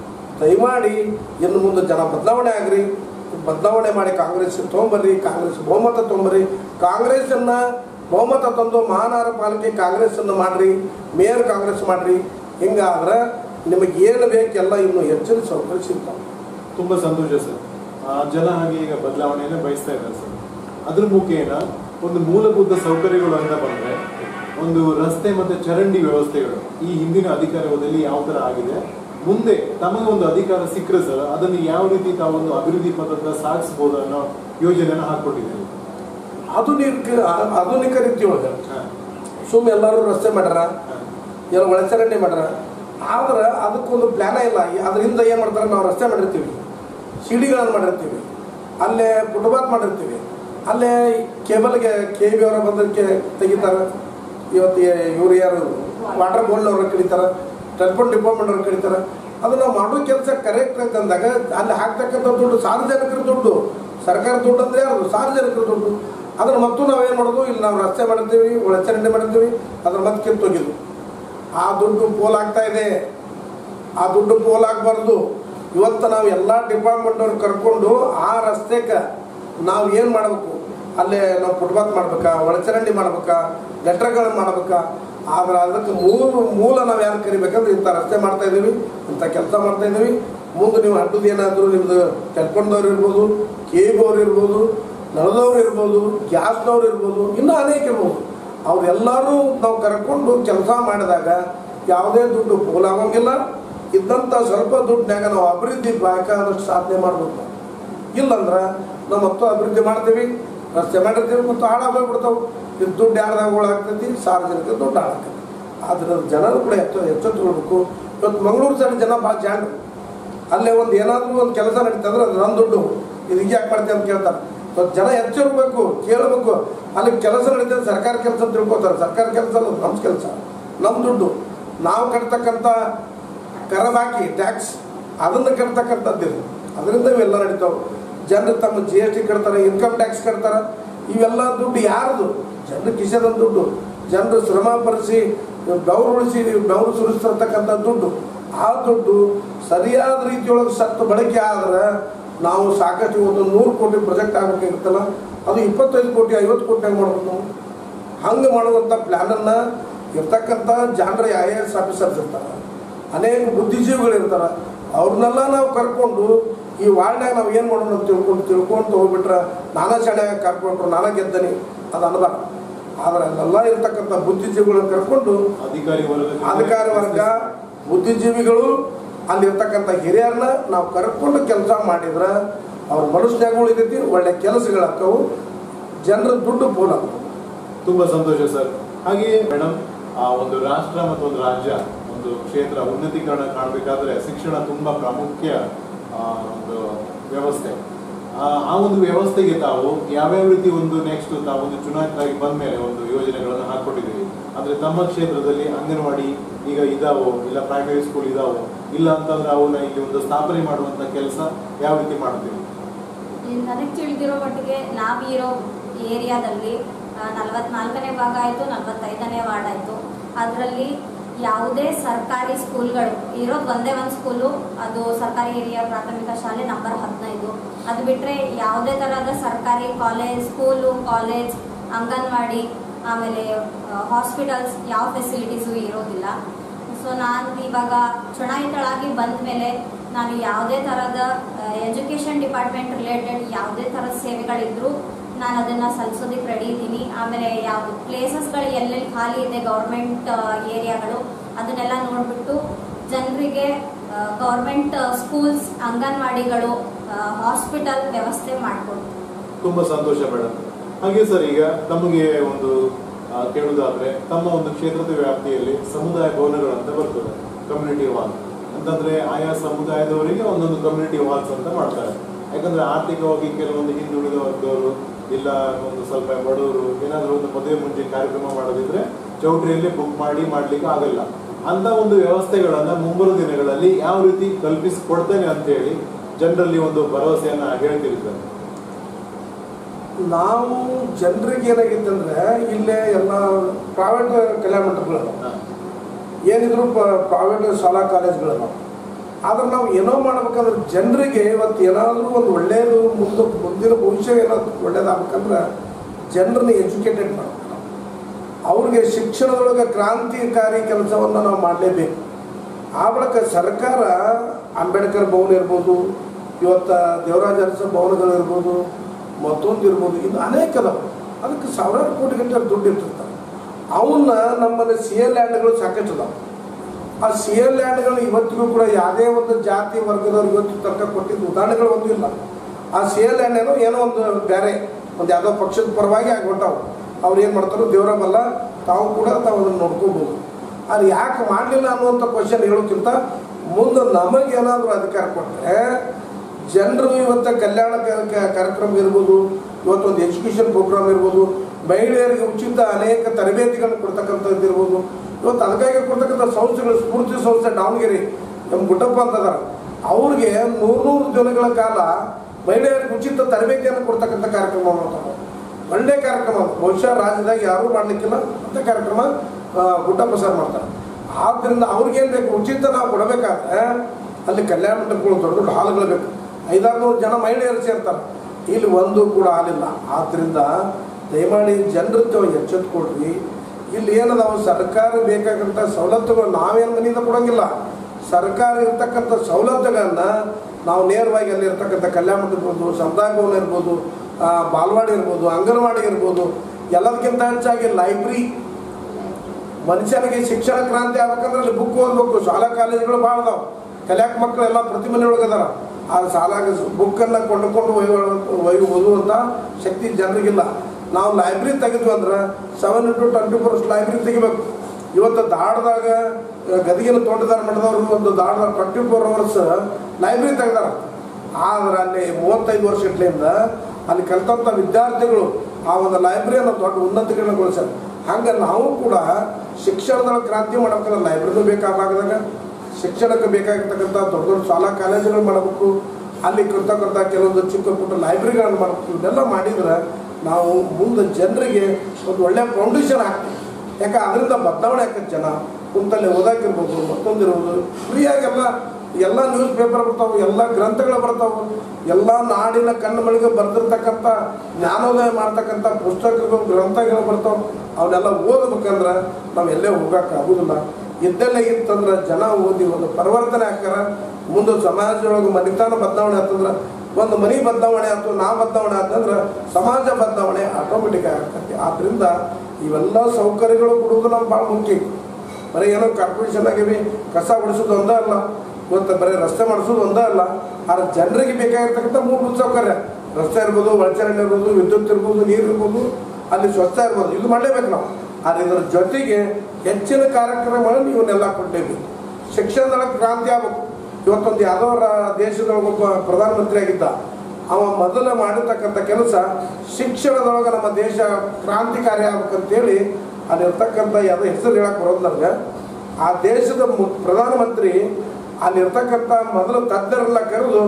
ದಯಮಾಡಿ ಇನ್ನು ಮುಂದೆ ಜನ ಬದಲಾವಣೆ ಆಗ್ರಿ ಬದಲಾವಣೆ ಮಾಡಿ ಕಾಂಗ್ರೆಸ್ ತೊಗೊಂಬರ್ರಿ ಕಾಂಗ್ರೆಸ್ ಬಹುಮತ ತೊಗೊಂಬರ್ರಿ ಕಾಂಗ್ರೆಸ್ಸನ್ನು ಬಹುಮತ ತಂದು ಮಹಾನಗರ ಪಾಲಿಕೆ ಕಾಂಗ್ರೆಸ್ಸನ್ನು ಮಾಡ್ರಿ ಮೇಯರ್ ಕಾಂಗ್ರೆಸ್ ಮಾಡ್ರಿ ಹಿಂಗಾದ್ರೆ ನಿಮಗೆ ಏನು ಬೇಕೆಲ್ಲ ಇನ್ನೂ ಹೆಚ್ಚಿನ ಸೌಕರ್ಯ ಸಿಗ್ತಾವೆ ತುಂಬಾ ಸಂತೋಷ ಸರ್ ಆ, ಜನ ಹಾಗೆ ಈಗ ಬದಲಾವಣೆಯನ್ನ ಬಯಸ್ತಾ ಇದ್ದಾರೆ ಸರ್ ಅದ್ರ ಮುಖೇನ ಒಂದು ಮೂಲಭೂತ ಸೌಕರ್ಯಗಳು ಅಂತ ಬಂದ್ರೆ ಒಂದು ರಸ್ತೆ ಮತ್ತೆ ಚರಂಡಿ ವ್ಯವಸ್ಥೆಗಳು ಈ ಹಿಂದಿನ ಅಧಿಕಾರದಲ್ಲಿ ಯಾವ ತರ ಆಗಿದೆ ಮುಂದೆ ತಮಗೆ ಒಂದು ಅಧಿಕಾರ ಸಿಕ್ಕರೆ ಸರ್ ಅದನ್ನು ಯಾವ ರೀತಿ ತಾವೊಂದು ಅಭಿವೃದ್ಧಿ ಪಥದ ಸಾಗಿಸಬಹುದು ಅನ್ನೋ ಯೋಜನೆಯನ್ನು ಹಾಕೊಂಡಿದ್ದೀರಿ ಆಧುನಿಕ ಆಧುನಿಕ ರೀತಿ ಒಳಗೆ ಹಾ, ಸುಮ್ಮನೆ ಎಲ್ಲರೂ ರಸ್ತೆ ಮಾಡ್ಯಾರ ಹಾ, ಎಲ್ಲ ಒಳಚರಂಡಿ ಮಾಡ್ಯಾರ ಆದ್ರೆ ಅದಕ್ಕೊಂದು ಪ್ಲ್ಯಾನ ಇಲ್ಲ ಅದರಿಂದ ಏನು ಮಾಡ್ತಾರೆ ನಾವು ರಸ್ತೆ ಮಾಡಿರ್ತೀವಿ ಸಿಡಿಗಳನ್ನು ಮಾಡಿರ್ತೀವಿ ಅಲ್ಲೇ ಫುಟ್ಪಾತ್ ಮಾಡಿರ್ತೀವಿ ಅಲ್ಲೇ ಕೇಬಲ್ಗೆ ಕೆ ಬಿ ಅವರ ಬಂದಕ್ಕೆ ತೆಗಿತಾರೆ ಇವತ್ತು ಇವ್ರು ಯಾರು ವಾಟರ್ ಬೋರ್ಡ್ ಅವ್ರ ಕಡಿತಾರೆ ಟೆಲಿಫೋನ್ ಡಿಪಾರ್ಟ್ಮೆಂಟ್ ಅವ್ರು ಕಡಿತಾರೆ ಅದನ್ನ ಮಾಡೋ ಕೆಲಸ ಕರೆಕ್ಟ್ ಅಂತ ಅಂದಾಗ ಅಲ್ಲಿ ಹಾಕ್ತಕ್ಕಂಥ ದುಡ್ಡು ಸಾರ್ವಜನಿಕರ ದುಡ್ಡು ಸರ್ಕಾರ ದುಡ್ಡು ಅಂದ್ರೆ ಯಾರು ಸಾರ್ವಜನಿಕರ ದುಡ್ಡು ಅದನ್ನ ಮತ್ತು ನಾವೇನು ಮಾಡೋದು ಇಲ್ಲಿ ನಾವು ರಸ್ತೆ ಮಾಡಿರ್ತೀವಿ ಒಳಚರಂಡಿ ಮಾಡಿರ್ತೀವಿ ಅದನ್ನ ಮತ್ತೆ ಕಿತ್ತೋಗಿದ್ದು ಆ ದುಡ್ಡು ಪೋಲ್ ಆಗ್ತಾ ಇದೆ ಆ ದುಡ್ಡು ಪೋಲ್ ಆಗಬಾರ್ದು ಇವತ್ತು ನಾವು ಎಲ್ಲ ಡಿಪಾರ್ಟ್ಮೆಂಟ್ ಅವ್ರು ಕರ್ಕೊಂಡು ಆ ರಸ್ತೆಗೆ ನಾವು ಏನು ಮಾಡಬೇಕು ಅಲ್ಲೇ ನಾವು ಫುಟ್ಪಾತ್ ಮಾಡ್ಬೇಕಾ ಒಳಚರಂಡಿ ಮಾಡ್ಬೇಕಾ ಗಟ್ರಗಳು ಮಾಡ್ಬೇಕಾ ಆದ್ರೆ ಅದಕ್ಕೆ ಮೂಲ ಮೂಲ ನಾವು ಯಾರು ಕರಿಬೇಕಂದ್ರೆ ಇಂಥ ರಸ್ತೆ ಮಾಡ್ತಾ ಇದ್ದೀವಿ ಇಂಥ ಕೆಲಸ ಮಾಡ್ತಾ ಇದ್ದೀವಿ ಮುಂದೆ ನೀವು ಅಡ್ಡದ ಏನಾದರೂ ನಿಮ್ದು ಟೆಲ್ಕೊಂಡವ್ರು ಇರ್ಬೋದು ಕೇಬ್ ಇರ್ಬೋದು ನಳದವ್ರು ಇರ್ಬೋದು ಗ್ಯಾಸ್ನವ್ರು ಇರ್ಬೋದು ಇನ್ನೂ ಅನೇಕ ಇರ್ಬೋದು ಅವರೆಲ್ಲರೂ ನಾವು ಕರ್ಕೊಂಡು ಕೆಲಸ ಮಾಡಿದಾಗ ಯಾವುದೇ ದುಡ್ಡು ಪೋಲಾಗೋಂಗಿಲ್ಲ ಇದ್ದಂಥ ಸ್ವಲ್ಪ ದುಡ್ಡಿನಾಗ ನಾವು ಅಭಿವೃದ್ಧಿ ಬೇಕಾದಷ್ಟು ಸಾಧನೆ ಮಾಡ್ಬೇಕು ನಾವು. ಇಲ್ಲಂದ್ರೆ ನಾವು ಮತ್ತು ಅಭಿವೃದ್ಧಿ ಮಾಡ್ತೀವಿ ರಸ್ತೆ ಮಾಡಿರ್ತೀವಿ ಮತ್ತು ಹಾಳಾಗೋಗ್ಬಿಡ್ತಾವೆ ಇದು ದುಡ್ಡು ಯಾರ್ದಾಗ ಆಗ್ತೈತಿ ಸಾರ್ವಜನಿಕ ದುಡ್ಡು ಹಾಳಾಗ್ತೈತಿ ಆದ್ರೆ ಜನರು ಕೂಡ ಹೆಚ್ಚು ಎಚ್ಚೆತ್ತುಕೊಳ್ಬೇಕು ಇವತ್ತು ಮಂಗಳೂರು ಸೈಡ್ ಜನ ಭಾಳ ಜಾಣರು ಅಲ್ಲೇ ಒಂದು ಏನಾದರೂ ಒಂದು ಕೆಲಸ ನಡೀತಂದ್ರೆ ಅದು ನನ್ನ ದುಡ್ಡು ಇದು ಯಾಕೆ ಮಾಡ್ತೀವಿ ಅಂತ ಕೇಳ್ತಾರೆ ಇವತ್ತು ಜನ ಎಚ್ಚರಿರ್ಬೇಕು ಕೇಳಬೇಕು ಅಲ್ಲಿ ಕೆಲಸ ನಡೀತದೆ ಸರ್ಕಾರ ಕೆಲಸ ಅಂತ ತಿಳ್ಕೊತಾರೆ ಸರ್ಕಾರ ಕೆಲಸ ಅಲ್ಲ ನಮ್ಮ ಕೆಲಸ ನಮ್ಮ ದುಡ್ಡು ನಾವು ಕಟ್ತಕ್ಕಂಥ ಕರ ಬಾಕಿ ಟ್ಯಾಕ್ಸ್ ಅದನ್ನು ಕಟ್ತಕ್ಕಂಥದ್ದು ಇದು ಅದರಿಂದ ಇವೆಲ್ಲ ನಡೀತಾವೆ ಜನರು ತಮ್ಮ ಜಿ ಎಸ್ ಟಿ ಕಟ್ತಾರೆ ಇನ್ಕಮ್ ಟ್ಯಾಕ್ಸ್ ಕಟ್ತಾರೆ ಇವೆಲ್ಲ ದುಡ್ಡು ಯಾರ್ದು ಜನರ ಕಿಸದ ದುಡ್ಡು ಜನರು ಶ್ರಮ ಪಡಿಸಿ ಬೆವರು ಉಳಿಸಿ ಬೆವರು ಸುರಿಸ್ತಕ್ಕಂಥ ದುಡ್ಡು ಆ ದುಡ್ಡು ಸರಿಯಾದ ರೀತಿಯೊಳಗೆ ಸತ್ತು ಬಳಕೆ ಆದ್ರೆ ನಾವು ಸಾಕಷ್ಟು ಒಂದು ನೂರು ಕೋಟಿ ಪ್ರೊಜೆಕ್ಟ್ ಆಗಬೇಕಾಗಿರ್ತಲ್ಲ ಅದು ಇಪ್ಪತ್ತೈದು ಕೋಟಿ ಐವತ್ತು ಕೋಟಿಯಾಗ ಮಾಡ್ಬೇಕು ನಾವು ಹಂಗೆ ಮಾಡುವಂಥ ಪ್ಲ್ಯಾನನ್ನು ಇರ್ತಕ್ಕಂಥ ಜಾನರ ಐ ಎ ಎಸ್ ಆಫೀಸರ್ಸ್ ಇರ್ತಾರೆ ಅನೇಕ ಬುದ್ಧಿಜೀವಿಗಳು ಇರ್ತಾರೆ ಅವ್ರನ್ನೆಲ್ಲ ನಾವು ಕರ್ಕೊಂಡು ಈ ವಾರ್ಡ್ನಾಗ ನಾವು ಏನು ಮಾಡೋಣ ಅಂತ ತಿಳ್ಕೊಂಡು ತಿಳ್ಕೊಂಡು ಹೋಗ್ಬಿಟ್ರೆ ನಾನಾ ಶಾಣೆ ಕರ್ಕೊಂಡ್ರು ನಾನಾ ಗೆದ್ದನಿ ಅದು ಅನ್ಬಾರ್ದು ಆದ್ರೆ ಅಲ್ಲೆಲ್ಲ ಇರ್ತಕ್ಕಂಥ ಬುದ್ಧಿಜೀವಿಗಳನ್ನ ಕರ್ಕೊಂಡು ಅಧಿಕಾರಿ ವರ್ಗ ಅಧಿಕಾರಿ ವರ್ಗ ಬುದ್ಧಿಜೀವಿಗಳು ಅಲ್ಲಿರ್ತಕ್ಕಂಥ ಹಿರಿಯರನ್ನ ನಾವು ಕರ್ಕೊಂಡು ಕೆಲಸ ಮಾಡಿದ್ರೆ ಅವ್ರ ಮನುಷ್ಯನಾಗ ಉಳಿದೈತಿ ಒಳ್ಳೆ ಕೆಲಸಗಳಾಗ್ತವು ಜನರ ದುಡ್ಡು ಪೋಲ ತುಂಬಾ ಸಂತೋಷ ಸರ್ ಹಾಗೆಯೇ ಮೇಡಮ್ ಆ ಒಂದು ರಾಷ್ಟ್ರ ಮತ್ತು ಒಂದು ರಾಜ್ಯ ಒಂದು ಕ್ಷೇತ್ರ ಉನ್ನತೀಕರಣ ಕಾಣಬೇಕಾದ್ರೆ ಶಿಕ್ಷಣ ತುಂಬಾ ಪ್ರಾಮುಖ್ಯ ಆ, ಒಂದು ವ್ಯವಸ್ಥೆ ಆ ಆ ಒಂದು ವ್ಯವಸ್ಥೆಗೆ ತಾವು ಯಾವ್ಯಾವ ರೀತಿ ಒಂದು ನೆಕ್ಸ್ಟ್ ತಾವು ಒಂದು ಚುನಾಯಿತರಾಗಿ ಬಂದ ಮೇಲೆ ಒಂದು ಯೋಜನೆಗಳನ್ನು ಹಾಕೊಂಡಿದ್ದೀವಿ ಅಂದ್ರೆ ತಮ್ಮ ಕ್ಷೇತ್ರದಲ್ಲಿ ಅಂಗನವಾಡಿ ಈಗ ಇದಾವೋ ಇಲ್ಲ ಪ್ರೈಮರಿ ಸ್ಕೂಲ್ ಇದಾವೋ ಇಲ್ಲ ಅಂತಂದ್ರೆ ಅವನ್ನ ಇಲ್ಲಿ ಒಂದು ಸ್ಥಾಪನೆ ಮಾಡುವಂತ ಕೆಲಸ ಯಾವ ರೀತಿ ಮಾಡ್ತೀವಿ ನನಗೆ ತಿಳಿದಿರೋ ಮಟ್ಟಿಗೆ ನಾವಿರೋ ಏರಿಯಾದಲ್ಲಿ ನಲವತ್ನಾಲ್ಕನೇ ಭಾಗ ಆಯಿತು ನಲವತ್ತೈದನೇ ವಾರ್ಡ್ ಆಯಿತು ಅದರಲ್ಲಿ ಯಾವುದೇ ಸರ್ಕಾರಿ ಸ್ಕೂಲ್ಗಳು ಇರೋದು ಒಂದೇ ಒಂದು ಸ್ಕೂಲು ಅದು ಸರ್ಕಾರಿ ಹಿರಿಯ ಪ್ರಾಥಮಿಕ ಶಾಲೆ ನಂಬರ್ ಹದಿನೈದು ಅದು ಬಿಟ್ಟರೆ ಯಾವುದೇ ಥರದ ಸರ್ಕಾರಿ ಕಾಲೇಜ್ ಸ್ಕೂಲು ಕಾಲೇಜ್ ಅಂಗನವಾಡಿ ಆಮೇಲೆ ಹಾಸ್ಪಿಟಲ್ಸ್ ಯಾವ ಫೆಸಿಲಿಟೀಸು ಇರೋದಿಲ್ಲ ಸೊ ನಾನು ಇವಾಗ ಚುನಾಯಿತಳಾಗಿ ಬಂದ ಮೇಲೆ ನಾನು ಯಾವುದೇ ಥರದ ಎಜುಕೇಷನ್ ಡಿಪಾರ್ಟ್ಮೆಂಟ್ ರಿಲೇಟೆಡ್ ಯಾವುದೇ ಥರದ ಸೇವೆಗಳಿದ್ರು ನಾನು ಅದನ್ನು ಸಲ್ಲಿಸೋದಕ್ಕೆ ರೆಡಿ ಇದ್ದೀನಿ ಆಮೇಲೆ ಯಾವ ಪ್ಲೇಸಸ್ಗಳು ಎಲ್ಲೆಲ್ಲಿ ಖಾಲಿ ಇದೆ ಗೌರ್ಮೆಂಟ್ ಏರಿಯಾಗಳು ಅದನ್ನೆಲ್ಲ ನೋಡಿಬಿಟ್ಟು ಜನರಿಗೆ ಗೌರ್ಮೆಂಟ್ ಸ್ಕೂಲ್ಸ್ ಅಂಗನವಾಡಿಗಳು ಹಾಸ್ಪಿಟಲ್ ವ್ಯವಸ್ಥೆ ಮಾಡಿಕೊಡ್ತೀನಿ ತುಂಬಾ ಸಂತೋಷ ಮೇಡಮ್ ಹಾಗೆ ಸರ್ ಈಗ ತಮಗೆ ಒಂದು ಆ, ಕೇಳುವುದಾದ್ರೆ ತಮ್ಮ ಒಂದು ಕ್ಷೇತ್ರದ ವ್ಯಾಪ್ತಿಯಲ್ಲಿ ಸಮುದಾಯ ಭವನಗಳು ಅಂತ ಬರ್ತದೆ ಕಮ್ಯುನಿಟಿ ಹಾಲ್ ಅಂತಂದ್ರೆ ಆಯಾ ಸಮುದಾಯದವರಿಗೆ ಒಂದೊಂದು ಕಮ್ಯುನಿಟಿ ಹಾಲ್ಸ್ ಅಂತ ಮಾಡ್ತಾರೆ ಯಾಕಂದ್ರೆ ಆರ್ಥಿಕವಾಗಿ ಕೆಲವೊಂದು ಹಿಂದುಳಿದ ವರ್ಗದವರು ಇಲ್ಲ ಒಂದು ಸ್ವಲ್ಪ ಬಡವರು ಏನಾದರೂ ಒಂದು ಮದುವೆ ಮುಂಚೆ ಕಾರ್ಯಕ್ರಮ ಮಾಡೋದಿದ್ರೆ ಚೌಟ್ರಿಯಲ್ಲಿ ಬುಕ್ ಮಾಡಿ ಮಾಡ್ಲಿಕ್ಕೆ ಆಗಲ್ಲ ಅಂತ ಒಂದು ವ್ಯವಸ್ಥೆಗಳನ್ನ ಮುಂಬರುವ ದಿನಗಳಲ್ಲಿ ಯಾವ ರೀತಿ ಕಲ್ಪಿಸಿಕೊಡ್ತೇನೆ ಅಂತ ಹೇಳಿ ಜನರಲ್ಲಿ ಒಂದು ಭರವಸೆಯನ್ನ ಹೇಳ್ತಿರ್ತಾರೆ ನಾವು ಜನರಿಗೆ ಏನಾಗಿತ್ತು ಅಂದ್ರೆ ಇಲ್ಲೇ ಎಲ್ಲ ಪ್ರೈವೇಟ್ ಕಲ್ಯಾಣ ಮಂಟಪಗಳು ಏನಿದ್ರು ಪ್ರೈವೇಟ್ ಶಾಲಾ ಕಾಲೇಜ್ಗಳು ಆದ್ರೆ ನಾವು ಏನೋ ಮಾಡ್ಬೇಕಂದ್ರೆ ಜನರಿಗೆ ಇವತ್ತು ಏನಾದರೂ ಒಂದು ಒಳ್ಳೆಯದು ಮುಂದೆ ಮುಂದಿನ ಭವಿಷ್ಯ ಏನೋ ಒಳ್ಳೇದಾಗಬೇಕಂದ್ರೆ ಜನರನ್ನ ಎಜುಕೇಟೆಡ್ ಮಾಡಬೇಕು ನಾವು. ಅವ್ರಿಗೆ ಶಿಕ್ಷಣದೊಳಗೆ ಕ್ರಾಂತಿಕಾರಿ ಕೆಲಸವನ್ನು ನಾವು ಮಾಡಲೇಬೇಕು ಆ ಬಳಿಕ ಸರ್ಕಾರ ಅಂಬೇಡ್ಕರ್ ಭವನ ಇರ್ಬೋದು ಇವತ್ತು ದೇವರಾಜ ಅರಸ ಭವನಗಳು ಇರ್ಬೋದು ಮತ್ತೊಂದು ಇರ್ಬೋದು ಇದು ಅನೇಕ ಅದಾವೆ ಅದಕ್ಕೆ ಸಾವಿರಾರು ಕೋಟಿ ಗಂಟೆ ದುಡ್ಡು ಇಟ್ಟಿರ್ತಾರೆ ಅವನ್ನ ನಮ್ಮಲ್ಲಿ ಸಿ ಎಲ್ ಲ್ಯಾಂಡ್ಗಳು ಸಾಕಷ್ಟು ಅದಾವೆ ಆ ಸಿ ಎಲ್ ಲ್ಯಾಂಡ್ಗಳು ಇವತ್ತಿಗೂ ಕೂಡ ಯಾವುದೇ ಒಂದು ಜಾತಿ ವರ್ಗದವ್ರು ಇವತ್ತು ತನಕ ಕೊಟ್ಟಿದ್ದ ಉದಾಹರಣೆಗಳು ಒಂದು ಇಲ್ಲ ಆ ಸಿ ಎಲ್ ಲ್ಯಾಂಡ್ ಏನೋ ಏನೋ ಒಂದು ಬೇರೆ ಒಂದು ಯಾವುದೋ ಪಕ್ಷದ ಪರವಾಗಿ ಆಗಿಬಿಟ್ಟಾವು ಅವ್ರು ಏನು ಮಾಡ್ತಾರೋ ದೇವರಬಲ್ಲ ತಾವು ಕೂಡ ತಾವು ಅದನ್ನು ನೋಡ್ಕೋಬೋದು ಅದು ಯಾಕೆ ಮಾಡಲಿಲ್ಲ ಅನ್ನುವಂಥ ಕ್ವಶನ್ ಹೇಳೋಕ್ಕಿಂತ ಮುಂದೆ ನಮಗೆ ಏನಾದರೂ ಅಧಿಕಾರ ಕೊಟ್ಟರೆ ಜನರು ಇವತ್ತು ಕಲ್ಯಾಣ ಕ- ಕ- ಕಾರ್ಯಕ್ರಮ ಇರ್ಬೋದು ಇವತ್ತು ಒಂದು ಎಜುಕೇಷನ್ ಪ್ರೋಗ್ರಾಮ್ ಇರ್ಬೋದು ಮಹಿಳೆಯರಿಗೆ ಉಚಿತ ಅನೇಕ ತರಬೇತಿಗಳನ್ನು ಕೊಡ್ತಕ್ಕಂಥದ್ದು ಇರ್ಬೋದು ಇವತ್ತು ಅದಕ್ಕಾಗಿ ಕೊಡ್ತಕ್ಕಂಥ ಸಂಸ್ಥೆಗಳು ಸ್ಫೂರ್ತಿ ಸಂಸ್ಥೆ ದಾವಣಗೆರೆ ನಮ್ಮ ಗುಡ್ಡಪ್ಪ ಅಂತದಾರ ಅವ್ರಿಗೆ ನೂರ್ನೂರು ದಿನಗಳ ಕಾಲ ಮಹಿಳೆಯರಿಗೆ ಉಚಿತ ತರಬೇತಿಯನ್ನು ಕೊಡ್ತಕ್ಕಂಥ ಕಾರ್ಯಕ್ರಮ ಮಾಡ್ತಾರೆ ಒಳ್ಳೆ ಕಾರ್ಯಕ್ರಮ ಅದು. ಬಹುಶಃ ರಾಜ್ಯದಾಗ ಯಾರೂ ಮಾಡಲಿಕ್ಕಿಲ್ಲ ಅಂತ ಕಾರ್ಯಕ್ರಮ ಆ, ಗುಡ್ಡಪ್ಪ ಸರ್ ಮಾಡ್ತಾರೆ ಆದ್ದರಿಂದ ಅವ್ರಿಗೇನು ಬೇಕು ಉಚಿತ ನಾವು ಕೊಡಬೇಕಾದ್ರೆ ಅಲ್ಲಿ ಕಲ್ಯಾಣ ಮಂಟಪಗಳು ದೊಡ್ಡ ದೊಡ್ಡ ಹಾಲ್ಗಳು ಬೇಕು ಐದಾರು ನೂರು ಜನ ಮಹಿಳೆಯರು ಸೇರ್ತಾರೆ ಇಲ್ಲಿ ಒಂದು ಕೂಡ ಆಗಲಿಲ್ಲ ಆದ್ದರಿಂದ ದಯಮಾಡಿ ಜನರ ತಾವು ಎಚ್ಚೆತ್ಕೊಳ್ರಿ ಇಲ್ಲಿ ಏನದಾವ ಸರ್ಕಾರ ಬೇಕಾಗಂತ ಸವಲತ್ತುಗಳು ನಾವೇನು ಮನೆಯಿಂದ ಕೊಡೋಂಗಿಲ್ಲ ಸರ್ಕಾರ ಇರ್ತಕ್ಕಂಥ ಸವಲತ್ತುಗಳನ್ನ ನಾವು ನೇರವಾಗಿ ಅಲ್ಲಿ ಇರ್ತಕ್ಕಂಥ ಕಲ್ಯಾಣ ಮಂಟಪ ಇರ್ಬೋದು ಸಮುದಾಯ ಭವನ ಇರ್ಬೋದು ಆ, ಬಾಲ್ವಾಡಿ ಇರ್ಬೋದು ಅಂಗನವಾಡಿ ಇರ್ಬೋದು ಎಲ್ಲದಕ್ಕಿಂತ ಹೆಚ್ಚಾಗಿ ಲೈಬ್ರರಿ ಮನುಷ್ಯನಿಗೆ ಶಿಕ್ಷಣ ಕ್ರಾಂತಿ ಆಗ್ಬೇಕಂದ್ರೆ ಅಲ್ಲಿ ಬುಕ್ ಓದ್ಬೇಕು ಶಾಲಾ ಕಾಲೇಜುಗಳು ಭಾಳ ಅದಾವ ಕಲ್ಯಾಕ ಮಕ್ಕಳು ಎಲ್ಲ ಪ್ರತಿ ಮನೆ ಒಳಗದಾರ ಆ ಶಾಲಾಗ ಬುಕ್ಕನ್ನು ಕೊಂಡುಕೊಂಡು ಒಯ್ಯ ಒಯ್ಯುವುದು ಅಂತ ಶಕ್ತಿ ಜನರಿಗಿಲ್ಲ ನಾವು ಲೈಬ್ರರಿ ತೆಗೆದ್ವಿ ಅಂದ್ರೆ seven into twenty four library ತೆಗಿಬೇಕು ಇವತ್ತು ದಾಡ್ದಾಗ ಆ, ಗದಗಿನ ತೋಟದಾರ ಮಠದವ್ರು ಒಂದು ದಾಡ್ದಾಗ ಟ್ವೆಂಟಿ ಫೋರ್ ಅವರ್ಸ್ ಲೈಬ್ರರಿ ತೆಗ್ದಾರ ಆದ್ರೆ ಅಲ್ಲಿ ಮೂವತ್ತೈದು ವರ್ಷ ಇಟ್ಲಿಂದ ಅಲ್ಲಿ ಕಲ್ತಂಥ ವಿದ್ಯಾರ್ಥಿಗಳು ಆ ಒಂದು ಲೈಬ್ರರಿಯನ್ನು ದೊಡ್ಡ ಉನ್ನತಿಗಳನ್ನಗೊಳಿಸ್ಯಾರ ಹಂಗೆ ನಾವು ಕೂಡ ಶಿಕ್ಷಣದೊಳಗೆ ಕ್ರಾಂತಿ ಮಾಡ್ಬೇಕಂದ್ರೆ ಲೈಬ್ರರಿನೂ ಬೇಕಾದಾಗ ಶಿಕ್ಷಣಕ್ಕೆ ಬೇಕಾಗಿರ್ತಕ್ಕಂಥ ದೊಡ್ಡ ದೊಡ್ಡ ಶಾಲಾ ಕಾಲೇಜುಗಳು ಮಾಡಬೇಕು ಅಲ್ಲಿ ಇರ್ತಕ್ಕಂಥ ಕೆಲವೊಂದು ಚಿಕ್ಕ ಪುಟ್ಟ ಲೈಬ್ರರಿಗಳನ್ನು ಮಾಡಬೇಕು ಇದೆಲ್ಲ ಮಾಡಿದ್ರೆ ನಾವು ಮುಂದೆ ಜನರಿಗೆ ಒಂದು ಒಳ್ಳೆಯ ಫೌಂಡೇಶನ್ ಆಗ್ತೀವಿ ಯಾಕೆ ಅದರಿಂದ ಬದಲಾವಣೆ ಆಗ್ತದೆ ಜನ ಕುಂತಲ್ಲಿ ಓದಾಕಿರ್ಬೋದು ಮತ್ತೊಂದಿರ್ಬೋದು ಫ್ರೀಯಾಗೆಲ್ಲ ಎಲ್ಲ ನ್ಯೂಸ್ ಪೇಪರ್ ಬರ್ತಾವೆ ಎಲ್ಲ ಗ್ರಂಥಗಳು ಬರ್ತಾವೆ ಎಲ್ಲ ನಾಡಿನ ಕಣ್ಣು ಮಳಿಗೆ ಬರೆದಿರ್ತಕ್ಕಂಥ ಜ್ಞಾನೋದಯ ಮಾಡ್ತಕ್ಕಂಥ ಪುಸ್ತಕಗಳು ಗ್ರಂಥಗಳು ಬರ್ತಾವೆ ಅವನ್ನೆಲ್ಲ ಓದ್ಬೇಕಂದ್ರೆ ನಾವು ಎಲ್ಲೇ ಹೋಗಕ್ಕೆ ಆಗೋದಿಲ್ಲ ಇದ್ದಲ್ಲೇ ಇತ್ತಂದ್ರೆ ಜನ ಓದಿ ಒಂದು ಪರಿವರ್ತನೆ ಹಾಕ್ಯಾರ ಮುಂದೆ ಸಮಾಜದೊಳಗೆ ಮನಿತಾನ ಬದಲಾವಣೆ ಆತಂದ್ರೆ ಒಂದು ಮನಿ ಬದಲಾವಣೆ ಆಯ್ತು ನಾ ಬದಲಾವಣೆ ಆತಂದ್ರೆ ಸಮಾಜ ಬದಲಾವಣೆ ಆಟೋಮೆಟಿಕ್ ಆಗ್ತೈತಿ ಆದ್ರಿಂದ ಇವೆಲ್ಲ ಸೌಕರ್ಯಗಳು ಕೊಡುವುದು ನಮ್ಗೆ ಭಾಳ ಮುಖ್ಯ ಬರೀ ಏನೋ ಕಾರ್ಪೊರೇಷನ್ ಆಗಿವಿ ಕಸ ಹೊಡಿಸೋದು ಒಂದೇ ಅಲ್ಲ ಇವತ್ತು ಬರೀ ರಸ್ತೆ ಮಾಡಿಸೋದು ಒಂದೇ ಅಲ್ಲ ಆದ್ರೆ ಜನರಿಗೆ ಬೇಕಾಗಿರ್ತಕ್ಕಂಥ ಮೂಲಭೂತ ಸೌಕರ್ಯ ರಸ್ತೆ ಇರ್ಬೋದು ಒಳಚರಂಡಿ ಇರ್ಬೋದು ವಿದ್ಯುತ್ ಇರ್ಬೋದು ನೀರು ಇರ್ಬೋದು ಅಲ್ಲಿ ಸ್ವಚ್ಛ ಇರ್ಬೋದು ಇದು ಮಾಡಲೇಬೇಕು ನಾವು ಆದ್ರೆ ಇದರ ಜೊತೆಗೆ ಹೆಚ್ಚಿನ ಕಾರ್ಯಕ್ರಮಗಳನ್ನು ಇವನ್ನೆಲ್ಲ ಕೊಟ್ಟೇವಿ ಶಿಕ್ಷಣದೊಳಗೆ ಕ್ರಾಂತಿ ಆಗ್ಬೇಕು ಇವತ್ತೊಂದು ಯಾವುದೋ ರಾ- ದೇಶದೊಳಗೆ ಒಬ್ಬ ಪ್ರಧಾನಮಂತ್ರಿ ಆಗಿದ್ದ ಅವ ಮೊದಲು ಮಾಡಿರ್ತಕ್ಕಂಥ ಕೆಲಸ ಶಿಕ್ಷಣದೊಳಗೆ ನಮ್ಮ ದೇಶ ಕ್ರಾಂತಿಕಾರಿ ಆಗ್ಬೇಕಂತೇಳಿ ಅಲ್ಲಿರ್ತಕ್ಕಂಥ ಯಾವುದೋ ಹೆಸರು ಹೇಳಕ್ಕೆ ಬರೋದು ನನಗೆ ಆ ದೇಶದ ಮು- ಪ್ರಧಾನಮಂತ್ರಿ ಅಲ್ಲಿರ್ತಕ್ಕಂಥ ಮೊದಲು ತಜ್ಞರೆಲ್ಲ ಕರೆದು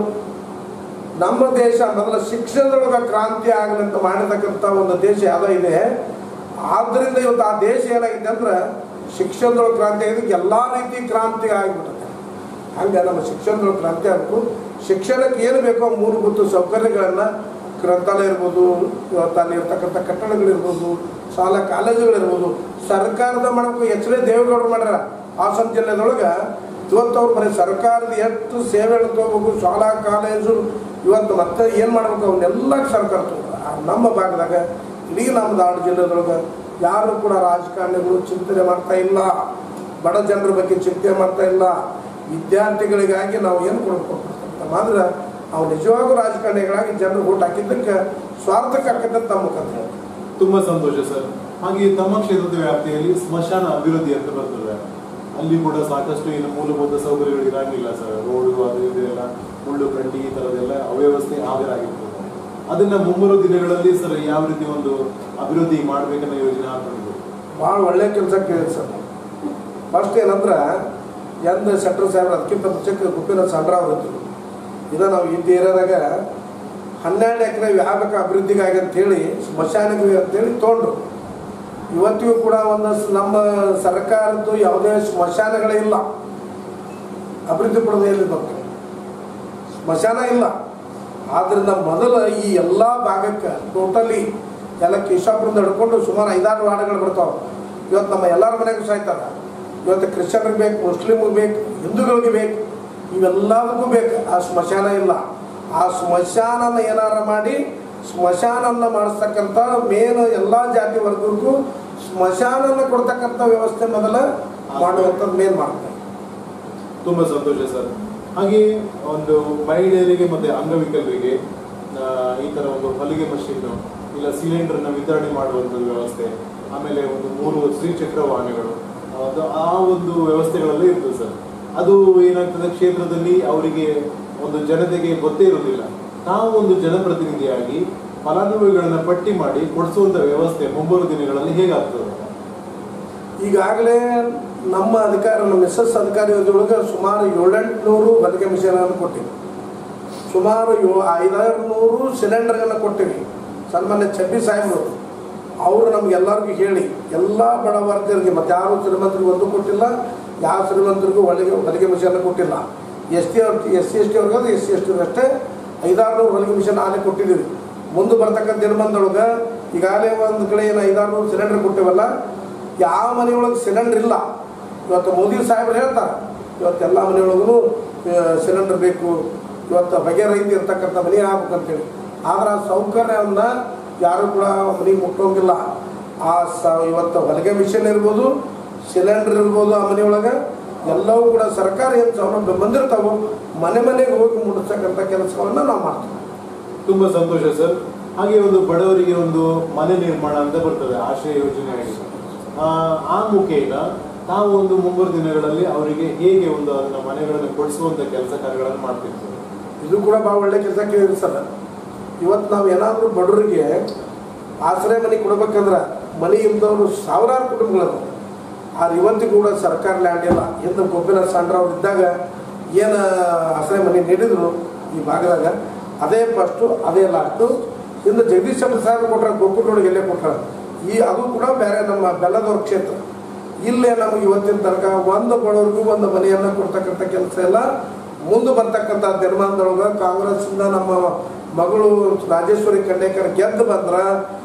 ನಮ್ಮ ದೇಶ ಮೊದಲ ಶಿಕ್ಷಣದೊಳಗೆ ಕ್ರಾಂತಿ ಆಗಲಿ ಅಂತ ಮಾಡಿರ್ತಕ್ಕಂಥ ಒಂದು ದೇಶ ಯಾವುದೋ ಇದೆ ಆದ್ದರಿಂದ ಇವತ್ತು ಆ ದೇಶ ಏನಾಗಿದೆ ಅಂದ್ರೆ ಶಿಕ್ಷಣದೊಳಗೆ ಕ್ರಾಂತಿ ಆಗಿದೆ ಎಲ್ಲ ರೀತಿ ಕ್ರಾಂತಿ ಆಗಿಬಿಡುತ್ತೆ ಹಂಗೆ ನಮ್ಮ ಶಿಕ್ಷಣದೊಳಗೆ ಕ್ರಾಂತಿ ಆಗಬೇಕು ಶಿಕ್ಷಣಕ್ಕೆ ಏನು ಬೇಕೋ ಮೂಲಭೂತ ಸೌಕರ್ಯಗಳನ್ನು ಗ್ರಂಥಾಲಯ ಇರ್ಬೋದು ಇವತ್ತು ಅಲ್ಲಿ ಇರ್ತಕ್ಕಂಥ ಕಟ್ಟಡಗಳಿರ್ಬೋದು ಶಾಲಾ ಕಾಲೇಜುಗಳಿರ್ಬೋದು ಸರ್ಕಾರದ ಮಾಡಬೇಕು ಎಚ್ ಡಿ ದೇವೇಗೌಡರು ಮಾಡ್ಯಾರ ಹಾಸನ ಜಿಲ್ಲೆದೊಳಗೆ ಇವತ್ತು ಅವ್ರು ಬರೀ ಸರ್ಕಾರದ ಎಷ್ಟು ಸೇವೆಗಳು ತಗೋಬೇಕು ಶಾಲಾ ಕಾಲೇಜು ಇವತ್ತು ಮತ್ತೆ ಏನು ಮಾಡ್ಬೇಕು ಅವನ್ನೆಲ್ಲ ಸರ್ಕಾರ ತಗೊಂಡ್ರ. ಆ ನಮ್ಮ ಭಾಗದಾಗ ಇಡೀ ನಮ್ಮ ದಾವಣ ಜಿಲ್ಲೆದೊಳಗೆ ಯಾರು ಕೂಡ ರಾಜಕಾರಣಿಗಳು ಚಿಂತನೆ ಮಾಡ್ತಾ ಇಲ್ಲ ಬಡ ಜನರ ಬಗ್ಗೆ ಚಿಂತೆ ಮಾಡ್ತಾ ಇಲ್ಲ ವಿದ್ಯಾರ್ಥಿಗಳಿಗಾಗಿ ನಾವು ಏನು ಕೊಡಬೇಕು ಅಂತ ಮಾತ್ರ ನಾವು ನಿಜವಾಗೂ ರಾಜಕಾರಣಿಗಳಾಗಿ ಜನರು ಓಟ್ ಹಾಕಿದ್ದಕ್ಕೆ ಸ್ವಾರ್ಥಕ್ಕೆ ಹಾಕಿದ್ದಂತ ತಮ್ಮ ಕಥೆ ತುಂಬಾ ಸಂತೋಷ ಸರ್ ಹಾಗೆ ತಮ್ಮ ಕ್ಷೇತ್ರದ ವ್ಯಾಪ್ತಿಯಲ್ಲಿ ಸ್ಮಶಾನ ಅಭಿವೃದ್ಧಿ ಅಂತ ಬರ್ತದೆ ಅಲ್ಲಿ ಕೂಡ ಸಾಕಷ್ಟು ಏನು ಮೂಲಭೂತ ಸೌಕರ್ಯಗಳು ಇರಂಗಿಲ್ಲ ಸರ್ ರೋಡ್ ಅದು ಇದು ಎಲ್ಲ ಮುಳ್ಳು ಕಡ್ಡಿ ಈ ತರದೆಲ್ಲ ಅವ್ಯವಸ್ಥೆ ಹಾಜರಾಗಿರ್ತದೆ ಅದನ್ನ ಮುಂಬರುವ ದಿನಗಳಲ್ಲಿ ಸರ್ ಯಾವ ರೀತಿ ಒಂದು ಅಭಿವೃದ್ಧಿ ಮಾಡ್ಬೇಕನ್ನೋ ಯೋಜನೆ ಹಾಕೊಂಡಿದ್ರು ಭಾಳ ಒಳ್ಳೆ ಕೆಲಸ ಕೇಳಿದೆ ಸರ್ ಫಸ್ಟ್ ಏನಂದ್ರೆ ಎಂದ ಶೆಟ್ರ್ ಸಾಹೇಬ್ರು ಅದಕ್ಕಿಂತ ಮುಂಚೆಕ್ಕೆ ಗುಪ್ಪಿನ ಸಂಡ್ರ ಅವ್ರು ಇದ್ರು ಇದು ನಾವು ಈ ಏರಿಯಾದಾಗ ಹನ್ನೆರಡು ಎಕರೆ ವ್ಯಾಪಕ ಅಭಿವೃದ್ಧಿಗಾಗಿ ಅಂತೇಳಿ ಸ್ಮಶಾನಕ್ಕೆ ಅಂತೇಳಿ ತೊಗೊಂಡ್ರು ಇವತ್ತಿಗೂ ಕೂಡ ಒಂದು ಸ್- ನಮ್ಮ ಸರ್ಕಾರದ್ದು ಯಾವುದೇ ಸ್ಮಶಾನಗಳೇ ಇಲ್ಲ ಅಭಿವೃದ್ಧಿ ಪಡೆದ ಎಲ್ಲಿ ಬರ್ತಾರೆ ಸ್ಮಶಾನ ಇಲ್ಲ ಆದ್ರಿಂದ ಮೊದಲು ಈ ಎಲ್ಲ ಭಾಗಕ್ಕೆ ಟೋಟಲಿ ಎಲ್ಲ ಕೇಶಾಪುರದಿಂದ ಹಿಡ್ಕೊಂಡು ಸುಮಾರು ಐದಾರು ವಾರ್ಡ್ಗಳು ಬರ್ತಾವೆ ಇವತ್ತು ನಮ್ಮ ಎಲ್ಲರ ಮನೆಗೂ ಸಾಯ್ತಾರೆ ಇವತ್ತು ಕ್ರಿಶ್ಚಿಯನ್ರಿಗೆ ಬೇಕು ಮುಸ್ಲಿಮ್ಗೆ ಬೇಕು ಹಿಂದೂಗಳಿಗೆ ಬೇಕು ಇವೆಲ್ಲದಕ್ಕೂ ಬೇಕು ಆ ಸ್ಮಶಾನ ಇಲ್ಲ ಆ ಸ್ಮಶಾನನ ಏನಾರ ಮಾಡಿ ಸ್ಮಶಾನನ ಮಾಡಿಸ್ತಕ್ಕಂಥ ಮೇನ್ ಎಲ್ಲ ಜಾತಿ ವರ್ಗಕ್ಕೂ ಸ್ಮಶಾನನ ಕೊಡ್ತಕ್ಕಂಥ ವ್ಯವಸ್ಥೆ ಮೊದಲ ಮಾಡುವಂಥದ್ದು ಮೇನ್ ಮಾಡ್ತಾರೆ ತುಂಬಾ ಸಂತೋಷ ಸರ್ ಹಾಗೆ ಒಂದು ಮಹಿಳೆಯರಿಗೆ ಮತ್ತೆ ಅಂಗವಿಕಲರಿಗೆ ಆ, ಈ ತರ ಒಂದು ಹೊಲಿಗೆ ಮಷೀನ್ ಇಲ್ಲ ಸಿಲಿಂಡರ್ ನ ವಿತರಣೆ ಮಾಡುವಂತ ವ್ಯವಸ್ಥೆ ಆಮೇಲೆ ಒಂದು ಮೂರು ತ್ರಿಚಕ್ರ ವಾಹನಗಳು ಅದು ಆ ಒಂದು ವ್ಯವಸ್ಥೆಗಳೆಲ್ಲ ಇರ್ತದೆ ಸರ್ ಅದು ಏನಾಗ್ತದೆ ಕ್ಷೇತ್ರದಲ್ಲಿ ಅವರಿಗೆ ಒಂದು ಜನತೆಗೆ ಗೊತ್ತೇ ಇರೋದಿಲ್ಲ ನಾವು ಒಂದು ಜನಪ್ರತಿನಿಧಿಯಾಗಿ ಫಲಾನುಭವಿಗಳನ್ನ ಪಟ್ಟಿ ಮಾಡಿ ಕೊಡಿಸುವಂತ ವ್ಯವಸ್ಥೆ ಮುಂಬರುವ ದಿನಗಳಲ್ಲಿ ಹೇಗಾಗ್ತದೆ ಈಗಾಗಲೇ ನಮ್ಮ ಅಧಿಕಾರ ನಮ್ಮ ಎಸ್ ಎಸ್ ಅಧಿಕಾರಿ ಒಳಗೆ ಸುಮಾರು ಏಳೆಂಟುನೂರು ಹೊಲಿಗೆ ಮಿಷನನ್ನು ಕೊಟ್ಟಿವಿ ಸುಮಾರು ಯೋ ಐದಾರು ನೂರು ಸಿಲಿಂಡರ್ಗಳನ್ನು ಕೊಟ್ಟಿವಿ ಸನ್ಮಾನ್ಯ ಚಬ್ಬಿ ಸಾಹೇಬರು ಅವರು ನಮ್ಗೆಲ್ಲರಿಗೂ ಹೇಳಿ ಎಲ್ಲ ಬಡ ವರ್ಗರಿಗೆ ಮತ್ತು ಯಾರು ಶ್ರೀಮಂತರಿಗೆ ಒಂದು ಕೊಟ್ಟಿಲ್ಲ ಯಾವ ಶ್ರೀಮಂತರಿಗೂ ಹೊಲಿಗೆ ಹೊಲಿಗೆ ಮಿಷನ್ ಕೊಟ್ಟಿಲ್ಲ ಎಸ್ ಟಿ ಅವ್ರಿಗೆ ಎಸ್ ಸಿ ಎಸ್ ಟಿ ಅವ್ರಿಗೆ ಎಸ್ ಸಿ ಎಸ್ ಟಿ ಅಷ್ಟೇ ಐದಾರು ನೂರು ಹೊಲಿಗೆ ಮಿಷನ್ ಆನೆ ಕೊಟ್ಟಿದ್ದೀವಿ ಮುಂದೆ ಬರ್ತಕ್ಕಂಥ ದಿನಬಂದೊಳಗೆ ಈಗಾಗಲೇ ಒಂದು ಕಡೆ ಏನು ಐದಾರು ಸಿಲಿಂಡರ್ ಕೊಟ್ಟಿವಲ್ಲ ಯಾವ ಮನೆಯೊಳಗೆ ಸಿಲಿಂಡರ್ ಇಲ್ಲ ಇವತ್ತು ಮೋದಿ ಸಾಹೇಬ್ರು ಹೇಳ್ತಾರೆ ಇವತ್ತೆಲ್ಲ ಮನೆಯೊಳಗೂ ಸಿಲಿಂಡರ್ ಬೇಕು ಇವತ್ತು ಬಗೆರಹಿತ ಇರ್ತಕ್ಕಂಥ ಮನೆ ಆಗ್ಬೇಕಂತೇಳಿ ಆದ್ರೆ ಆ ಸೌಕರ್ಯವನ್ನು ಯಾರು ಕೂಡ ಮನೆಗೆ ಮುಟ್ಟೋಂಗಿಲ್ಲ ಆ ಸ ಇವತ್ತು ಹೊಲಿಗೆ ಮಿಷನ್ ಇರ್ಬೋದು ಸಿಲಿಂಡರ್ ಇರ್ಬೋದು ಆ ಮನೆಯೊಳಗೆ ಎಲ್ಲವೂ ಕೂಡ ಸರ್ಕಾರ ಏನು ಸೌಲಭ್ಯ ಬಂದಿರ್ತಾವೋ ಮನೆ ಮನೆಗೆ ಹೋಗಿ ಮುಟ್ಟಿಸ್ತಕ್ಕಂಥ ಕೆಲಸವನ್ನು ನಾವು ಮಾಡ್ತೀವಿ ತುಂಬಾ ಸಂತೋಷ ಸರ್ ಹಾಗೆ ಒಂದು ಬಡವರಿಗೆ ಒಂದು ಮನೆ ನಿರ್ಮಾಣ ಅಂತ ಬರ್ತದೆ ಆಶ್ರಯ ಯೋಜನೆಯಾಗಿ ಆ, ಆ ಮುಖೇನ ನಾವು ಒಂದು ಮುಂಬರುವ ದಿನಗಳಲ್ಲಿ ಅವರಿಗೆ ಹೇಗೆ ಒಂದು ಅದನ್ನ ಮನೆಗಳನ್ನು ಕೊಡಿಸುವಂತ ಕೆಲಸ ಕಾರ್ಯಗಳನ್ನು ಮಾಡ್ತಿರ್ತೀವಿ ಇದು ಕೂಡ ಭಾಳ ಒಳ್ಳೆ ಕೆಲಸ ಕೇಳಿದ್ರಿ ಸರ್ ಇವತ್ತು ನಾವು ಏನಾದರೂ ಬಡವರಿಗೆ ಆಶ್ರಯ ಮನೆ ಕೊಡ್ಬೇಕಂದ್ರೆ ಮನೆ ಇಲ್ದವರು ಸಾವಿರಾರು ಕುಟುಂಬಗಳು ಆದ್ರೆ ಇವತ್ತಿಗೂ ಕೂಡ ಸರ್ಕಾರ ಲ್ಯಾಂಡ್ ಇಲ್ಲ ಹಿಂದೆ ಗೋಪಿನಾಥ್ ಸಾಂಡ್ರ ಅವ್ರು ಇದ್ದಾಗ ಏನು ಆಶ್ರಯ ಮನೆ ನೀಡಿದ್ರು ಈ ಭಾಗದಾಗ ಅದೇ ಫಸ್ಟು ಅದೇ ಲಾಸ್ಟು ಹಿಂದೆ ಜಗದೀಶ್ ಚಂದ್ರ ಸಾಹೇಬ್ ಕೊಟ್ರ ಗೋಕುಟೊಳಗೆ ಎಲ್ಲೇ ಕೊಟ್ರ ಈ ಅದು ಕೂಡ ಬೇರೆ ನಮ್ಮ ಬೆಲ್ಲದವ್ರ ಕ್ಷೇತ್ರ ಇಲ್ಲೇ ನಮಗೆ ಇವತ್ತಿನ ತನಕ ಒಂದು ಬಡವರಿಗೂ ಒಂದು ಮನೆಯನ್ನು ಕೊಡ್ತಕ್ಕಂಥ ಕೆಲಸ ಎಲ್ಲ ಮುಂದೆ ಬರ್ತಕ್ಕಂಥ ನಿರ್ಮಾಣದೊಳಗೆ ಕಾಂಗ್ರೆಸ್ಸಿಂದ ನಮ್ಮ ಮಗಳು ರಾಜೇಶ್ವರಿ ಖಂಡೇಕರ್ ಗೆದ್ದು ಬಂದ್ರ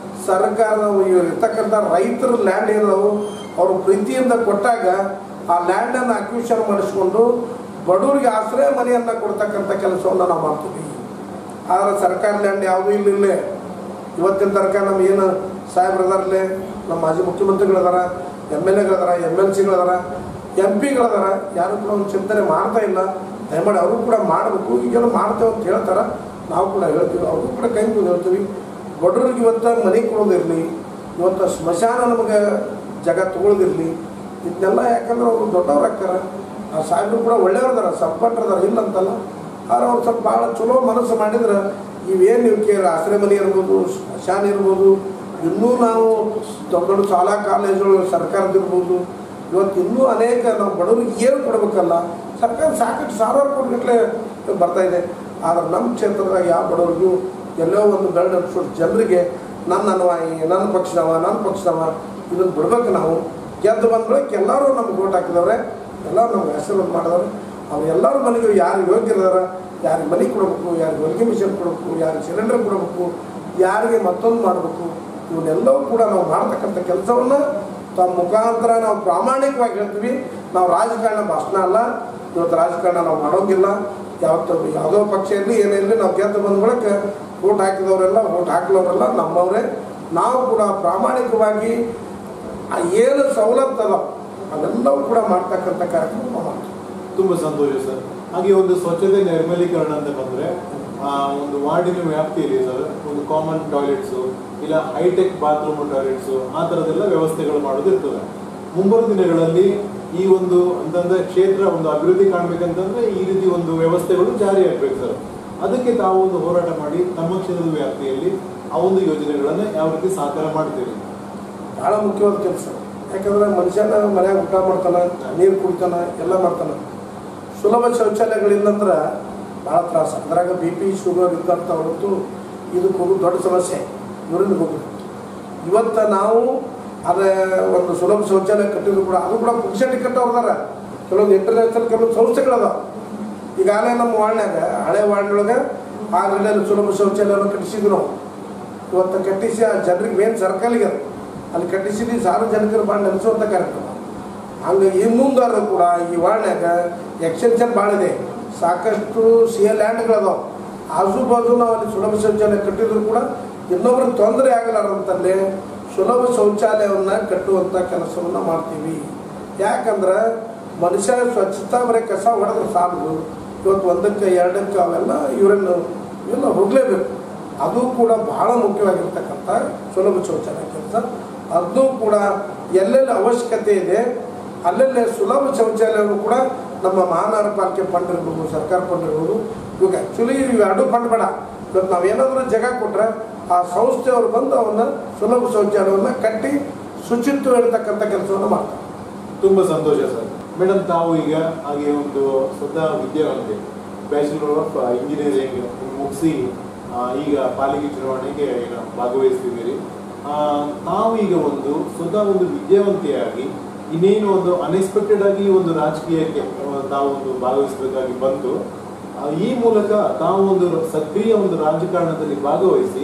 ಸರ್ಕಾರ ಇವ್ರು ಇರ್ತಕ್ಕಂಥ ರೈತರ ಲ್ಯಾಂಡ್ ಏನವು ಅವರು ಪ್ರೀತಿಯಿಂದ ಕೊಟ್ಟಾಗ ಆ ಲ್ಯಾಂಡನ್ನು ಅಕ್ವಿಷನ್ ಮಾಡಿಸ್ಕೊಂಡು ಬಡವರಿಗೆ ಆಶ್ರಯ ಮನೆಯನ್ನು ಕೊಡ್ತಕ್ಕಂಥ ಕೆಲಸವನ್ನು ನಾವು ಮಾಡ್ತೀವಿ ಆದರೆ ಸರ್ಕಾರ ಲ್ಯಾಂಡ್ ಯಾವುದೂ ಇಲ್ಲ ಇಲ್ಲೇ ಇವತ್ತಿನ ತನಕ ನಮ್ಮ ಏನು ಸಾಹೇಬ್ರದಾರಲ್ಲೇ ನಮ್ಮ ಮಾಜಿ ಮುಖ್ಯಮಂತ್ರಿಗಳದಾರ ಎಮ್ ಎಲ್ ಎಗಳದಾರ ಎಮ್ ಎಲ್ ಸಿಗಳದಾರ ಎಂ ಪಿಗಳದಾರ ಯಾರು ಕೂಡ ಒಂದು ಚಿಂತನೆ ಮಾಡ್ತಾ ಇಲ್ಲ ದಯಮಾಡಿ ಅವರು ಕೂಡ ಮಾಡಬೇಕು ಈಗೆಲ್ಲ ಮಾಡ್ತೇವೆ ಅಂತ ಹೇಳ್ತಾರೆ ನಾವು ಕೂಡ ಹೇಳ್ತೀವಿ ಅವರು ಕೂಡ ಕೈ ಮುಗಿದು ಹೇಳ್ತೀವಿ ಬಡವರಿಗೆ ಇವತ್ತು ಮನೆ ಕೊಡೋದಿರಲಿ ಇವತ್ತು ಸ್ಮಶಾನ ನಮಗೆ ಜಾಗ ತಗೊಳ್ಳೋದಿರಲಿ ಇದನ್ನೆಲ್ಲ ಯಾಕಂದ್ರೆ ಅವರು ದೊಡ್ಡವ್ರು ಆಗ್ತಾರೆ ಆ ಸಾಹೇಬರು ಕೂಡ ಒಳ್ಳೆಯವ್ರದಾರ ಸಂಪಟ್ಟರದಾರ ಇಲ್ಲ ಅಂತಲ್ಲ ಆದ್ರೆ ಅವ್ರು ಸ್ವಲ್ಪ ಭಾಳ ಚಲೋ ಮನಸ್ಸು ಮಾಡಿದ್ರೆ ಇವೇನು ನೀವು ಕೇಳಿ ಆಶ್ರಯ ಮನೆ ಇರ್ಬೋದು ಸ್ಮಶಾನ ಇರ್ಬೋದು ಇನ್ನೂ ನಾವು ದೊಡ್ಡ ದೊಡ್ಡ ಶಾಲಾ ಕಾಲೇಜುಗಳು ಸರ್ಕಾರದಿರ್ಬೋದು ಇವತ್ತು ಇನ್ನೂ ಅನೇಕ ನಾವು ಬಡವರಿಗೆ ಏನು ಕೊಡಬೇಕಲ್ಲ ಸರ್ಕಾರ ಸಾಕಷ್ಟು ಸಾವಿರಾರು ಕೋಟಿಗಟ್ಟಲೆ ಬರ್ತಾ ಇದೆ ಆದ್ರೆ ನಮ್ಮ ಕ್ಷೇತ್ರದಾಗ ಯಾವ ಬಡವರಿಗೂ ಎಲ್ಲೋ ಒಂದು ಬೆರಳು ಹಚ್ಚಿಸೋ ಜನರಿಗೆ ನನ್ನ ಅನ್ವಾಯಿ ನನ್ನ ಪಕ್ಷದವ ನನ್ನ ಪಕ್ಷದವ ಇದನ್ನು ಬಿಡ್ಬೇಕು ನಾವು ಗೆದ್ದು ಬಂದ್ಬಿಡಕ್ಕೆ ಎಲ್ಲರೂ ನಮ್ಗೆ ಓಟ್ ಹಾಕಿದವ್ರೆ ಎಲ್ಲರೂ ನಮ್ಗೆ ಆಶೀರ್ವಾದ ಮಾಡಿದವ್ರೆ ಅವ್ರು ಎಲ್ಲರ ಮನೆಗೂ ಯಾರು ಯೋಗ್ಯರಿದಾರ ಯಾರಿಗೆ ಮನೆ ಕೊಡಬೇಕು ಯಾರಿಗೆ ಹೊಲಿಗೆ ಮಿಷನ್ ಕೊಡಬೇಕು ಯಾರಿಗೆ ಸಿಲಿಂಡರ್ ಕೊಡಬೇಕು ಯಾರಿಗೆ ಮತ್ತೊಂದು ಮಾಡಬೇಕು ಇವನ್ನೆಲ್ಲವೂ ಕೂಡ ನಾವು ಮಾಡ್ತಕ್ಕಂಥ ಕೆಲಸವನ್ನು ತಮ್ಮ ಮುಖಾಂತರ ನಾವು ಪ್ರಾಮಾಣಿಕವಾಗಿ ಹೇಳ್ತೀವಿ ನಾವು ರಾಜಕಾರಣ ಭಾಷಣ ಅಲ್ಲ ಇವತ್ತು ರಾಜಕಾರಣ ನಾವು ಮಾಡೋಂಗಿಲ್ಲ ಯಾವತ್ತು ಯಾವುದೋ ಪಕ್ಷ ಇರಲಿ ಏನೇ ಇರಲಿ ನಾವು ಗೆದ್ದು ಬಂದ ಬಳಿಕ ಓಟ್ ಹಾಕಿದವರೆಲ್ಲ ಓಟ್ ಹಾಕಿದವರೆಲ್ಲ ನಮ್ಮವರೇ ನಾವು ಕೂಡ ಪ್ರಾಮಾಣಿಕವಾಗಿ ಆ ಏನು ಸವಲತ್ತು ಅದಾವ ಅವೆಲ್ಲವೂ ಕೂಡ ಮಾಡ್ತಕ್ಕಂಥ ಕಾರ್ಯಕ್ರಮ ನಾವು ಮಾಡ್ತೀವಿ ತುಂಬಾ ಸಂತೋಷ ಸರ್ ಹಾಗೆ ಒಂದು ಸ್ವಚ್ಛತೆ ನೈರ್ಮಲೀಕರಣ ಅಂತ ಬಂದ್ರೆ ಆ, ಒಂದು ವಾರ್ಡಿನ ವ್ಯಾಪ್ತಿಯಲ್ಲಿ ಸರ್ ಒಂದು ಕಾಮನ್ ಟಾಯ್ಲೆಟ್ಸ್ ಇಲ್ಲ ಹೈಟೆಕ್ ಬಾತ್ರೂಮ್ ಟಾಯ್ಲೆಟ್ಸ್ ಆ ತರದೆಲ್ಲ ವ್ಯವಸ್ಥೆಗಳು ಮಾಡೋದು ಇರ್ತದೆ ಮುಂಬರುವ ದಿನಗಳಲ್ಲಿ ಈ ಒಂದು ಅಂತಂದ್ರೆ ಕ್ಷೇತ್ರ ಒಂದು ಅಭಿವೃದ್ಧಿ ಕಾಣ್ಬೇಕಂತಂದ್ರೆ ಈ ರೀತಿ ಒಂದು ವ್ಯವಸ್ಥೆಗಳು ಜಾರಿ ಆಗ್ಬೇಕು ಸರ್ ಅದಕ್ಕೆ ತಾವು ಒಂದು ಹೋರಾಟ ಮಾಡಿ ತಮ್ಮ ಕ್ಷೇತ್ರದ ವ್ಯಾಪ್ತಿಯಲ್ಲಿ ಆ ಒಂದು ಯೋಜನೆಗಳನ್ನ ಯಾವ ರೀತಿ ಸಾಕಾರ ಮಾಡ್ತೀರಿ ಭಾಳ ಮುಖ್ಯವಾದ ಕೆಲಸ ಯಾಕಂದ್ರೆ ಮನುಷ್ಯನ ಮನ್ಯಾಗ ಊಟ ಮಾಡ್ತಾನೆ ನೀರು ಕುಡಿತಾನೆ ಎಲ್ಲ ಮಾಡ್ತಾನೆ ಸುಲಭ ಶೌಚಾಲಯಗಳಿಲ್ಲಂದ್ರೆ ಭಾಳ ತ್ರಾಸ ಅದ್ರಾಗ ಬಿ ಪಿ ಶುಗರ್ ಇದ್ದಂಥ ಹೊರತು ಇದಕ್ಕೆ ಹೋಗೋದು ದೊಡ್ಡ ಸಮಸ್ಯೆ ಯೂರಿನ್ ಹೋಗೋದು ಇವತ್ತು ನಾವು ಅದ ಒಂದು ಸುಲಭ ಶೌಚಾಲಯ ಕಟ್ಟಿದ್ರು ಕೂಡ ಅದು ಕೂಡ ಪುಕ್ಷಟಿ ಕಟ್ಟೋರ್ದಾರ ಕೆಲವೊಂದು ಇಂಟರ್ನ್ಯಾಷನಲ್ ಕೆಲವೊಂದು ಸಂಸ್ಥೆಗಳದಾವ ಈಗಾಗಲೇ ನಮ್ಮ ವಾರ್ಡ್ನಾಗ ಹಳೆ ವಾರ್ಡ್ನೊಳಗೆ ಆ ಗಂಟೆಯಲ್ಲಿ ಸುಲಭ ಶೌಚಾಲಯವನ್ನು ಕಟ್ಟಿಸಿದ್ವಿ ನಾವು ಇವತ್ತು ಕಟ್ಟಿಸಿ ಆ ಜನರಿಗೆ ಮೇನ್ ಸರ್ಕಲ್ಗೆ ಅದು. ಅಲ್ಲಿ ಕಟ್ಟಿಸಿದ್ವಿ ಸಾರ್ವಜನಿಕರು ಭಾಳ ನೆಲೆಸುವಂಥ ಕಾರ್ಯಕ್ರಮ ಹಂಗೆ ಈ ಮುಂದಾದ್ರೂ ಕೂಡ ಈ ವಾರ್ಡ್ನಾಗ ಎಕ್ಸ್ಟೆನ್ಷನ್ ಭಾಳ ಇದೆ ಸಾಕಷ್ಟು ಸಿ ಎಲ್ ಲ್ಯಾಂಡ್ಗಳದಾವ ಆಜು ಬಾಜು ನಾವು ಅಲ್ಲಿ ಸುಲಭ ಶೌಚಾಲಯ ಕಟ್ಟಿದ್ರು ಕೂಡ ಇನ್ನೊಬ್ರಿಗೆ ತೊಂದರೆ ಆಗಲಾರ್ದಂತಲ್ಲಿ ಸುಲಭ ಶೌಚಾಲಯವನ್ನು ಕಟ್ಟುವಂಥ ಕೆಲಸವನ್ನು ಮಾಡ್ತೀವಿ ಯಾಕಂದ್ರೆ ಮನುಷ್ಯ ಸ್ವಚ್ಛತಾ ಬರೀ ಕಸ ಹೊಡೆದ್ರೆ ಸಾಲದು ಇವತ್ತು ಒಂದಕ್ಕೆ ಎರಡಕ್ಕೆ ಅವೆಲ್ಲ ಇವರನ್ನು ಇವೆಲ್ಲ ಹೋಗಲೇಬೇಕು ಅದು ಕೂಡ ಬಹಳ ಮುಖ್ಯವಾಗಿರ್ತಕ್ಕಂಥ ಸುಲಭ ಶೌಚಾಲಯ ಕೆಲಸ ಅದು ಕೂಡ ಎಲ್ಲೆಲ್ಲಿ ಅವಶ್ಯಕತೆ ಇದೆ ಅಲ್ಲೆಲ್ಲೇ ಸುಲಭ ಶೌಚಾಲಯವು ಕೂಡ ನಮ್ಮ ಮಹಾನಗರ ಪಾಲಿಕೆ ಫಂಡ್ ಇರ್ಬೋದು ಸರ್ಕಾರ ಫಂಡ್ ಇರ್ಬೋದು ಇವಾಗ ಆ್ಯಕ್ಚುಲಿ ಇವೆರಡು ಫಂಡ್ ಬೇಡ ಇವತ್ತು ನಾವೇನಾದರೂ ಜಾಗ ಕೊಟ್ಟರೆ ಆ ಸಂಸ್ಥೆಯವರು ಬಂದು ಅವನ್ನ ಸುಲಭ ಶೌಚಾಲಯವನ್ನು ಕಟ್ಟಿ ಶುಚಿತ್ವ ಇರತಕ್ಕಂಥ ಕೆಲಸವನ್ನು ಮಾಡ್ತಾರೆ ತುಂಬಾ ಸಂತೋಷ ಸರ್ ಮೇಡಮ್ ತಾವು ಈಗ ಹಾಗೆ ಒಂದು ಸ್ವತಃ ವಿದ್ಯಾವಂತೆ ಬ್ಯಾಚುಲರ್ ಆಫ್ ಇಂಜಿನಿಯರಿಂಗ್ ಮುಗಿಸಿ ಈಗ ಪಾಲಿಕೆ ಚುನಾವಣೆಗೆ ಈಗ ಭಾಗವಹಿಸ್ತಿದ್ದೀರಿ ಆ, ತಾವು ಈಗ ಒಂದು ಸ್ವತಃ ಒಂದು ವಿದ್ಯಾವಂತೆಯಾಗಿ ಇನ್ನೇನು ಒಂದು ಅನ್ಎಕ್ಸ್ಪೆಕ್ಟೆಡ್ ಆಗಿ ಒಂದು ರಾಜಕೀಯಕ್ಕೆ ಆ, ತಾವು ಒಂದು ಭಾಗವಹಿಸಬೇಕಾಗಿ ಬಂತು ಆ, ಈ ಮೂಲಕ ತಾವು ಒಂದು ಸಕ್ರಿಯ ಒಂದು ರಾಜಕಾರಣದಲ್ಲಿ ಭಾಗವಹಿಸಿ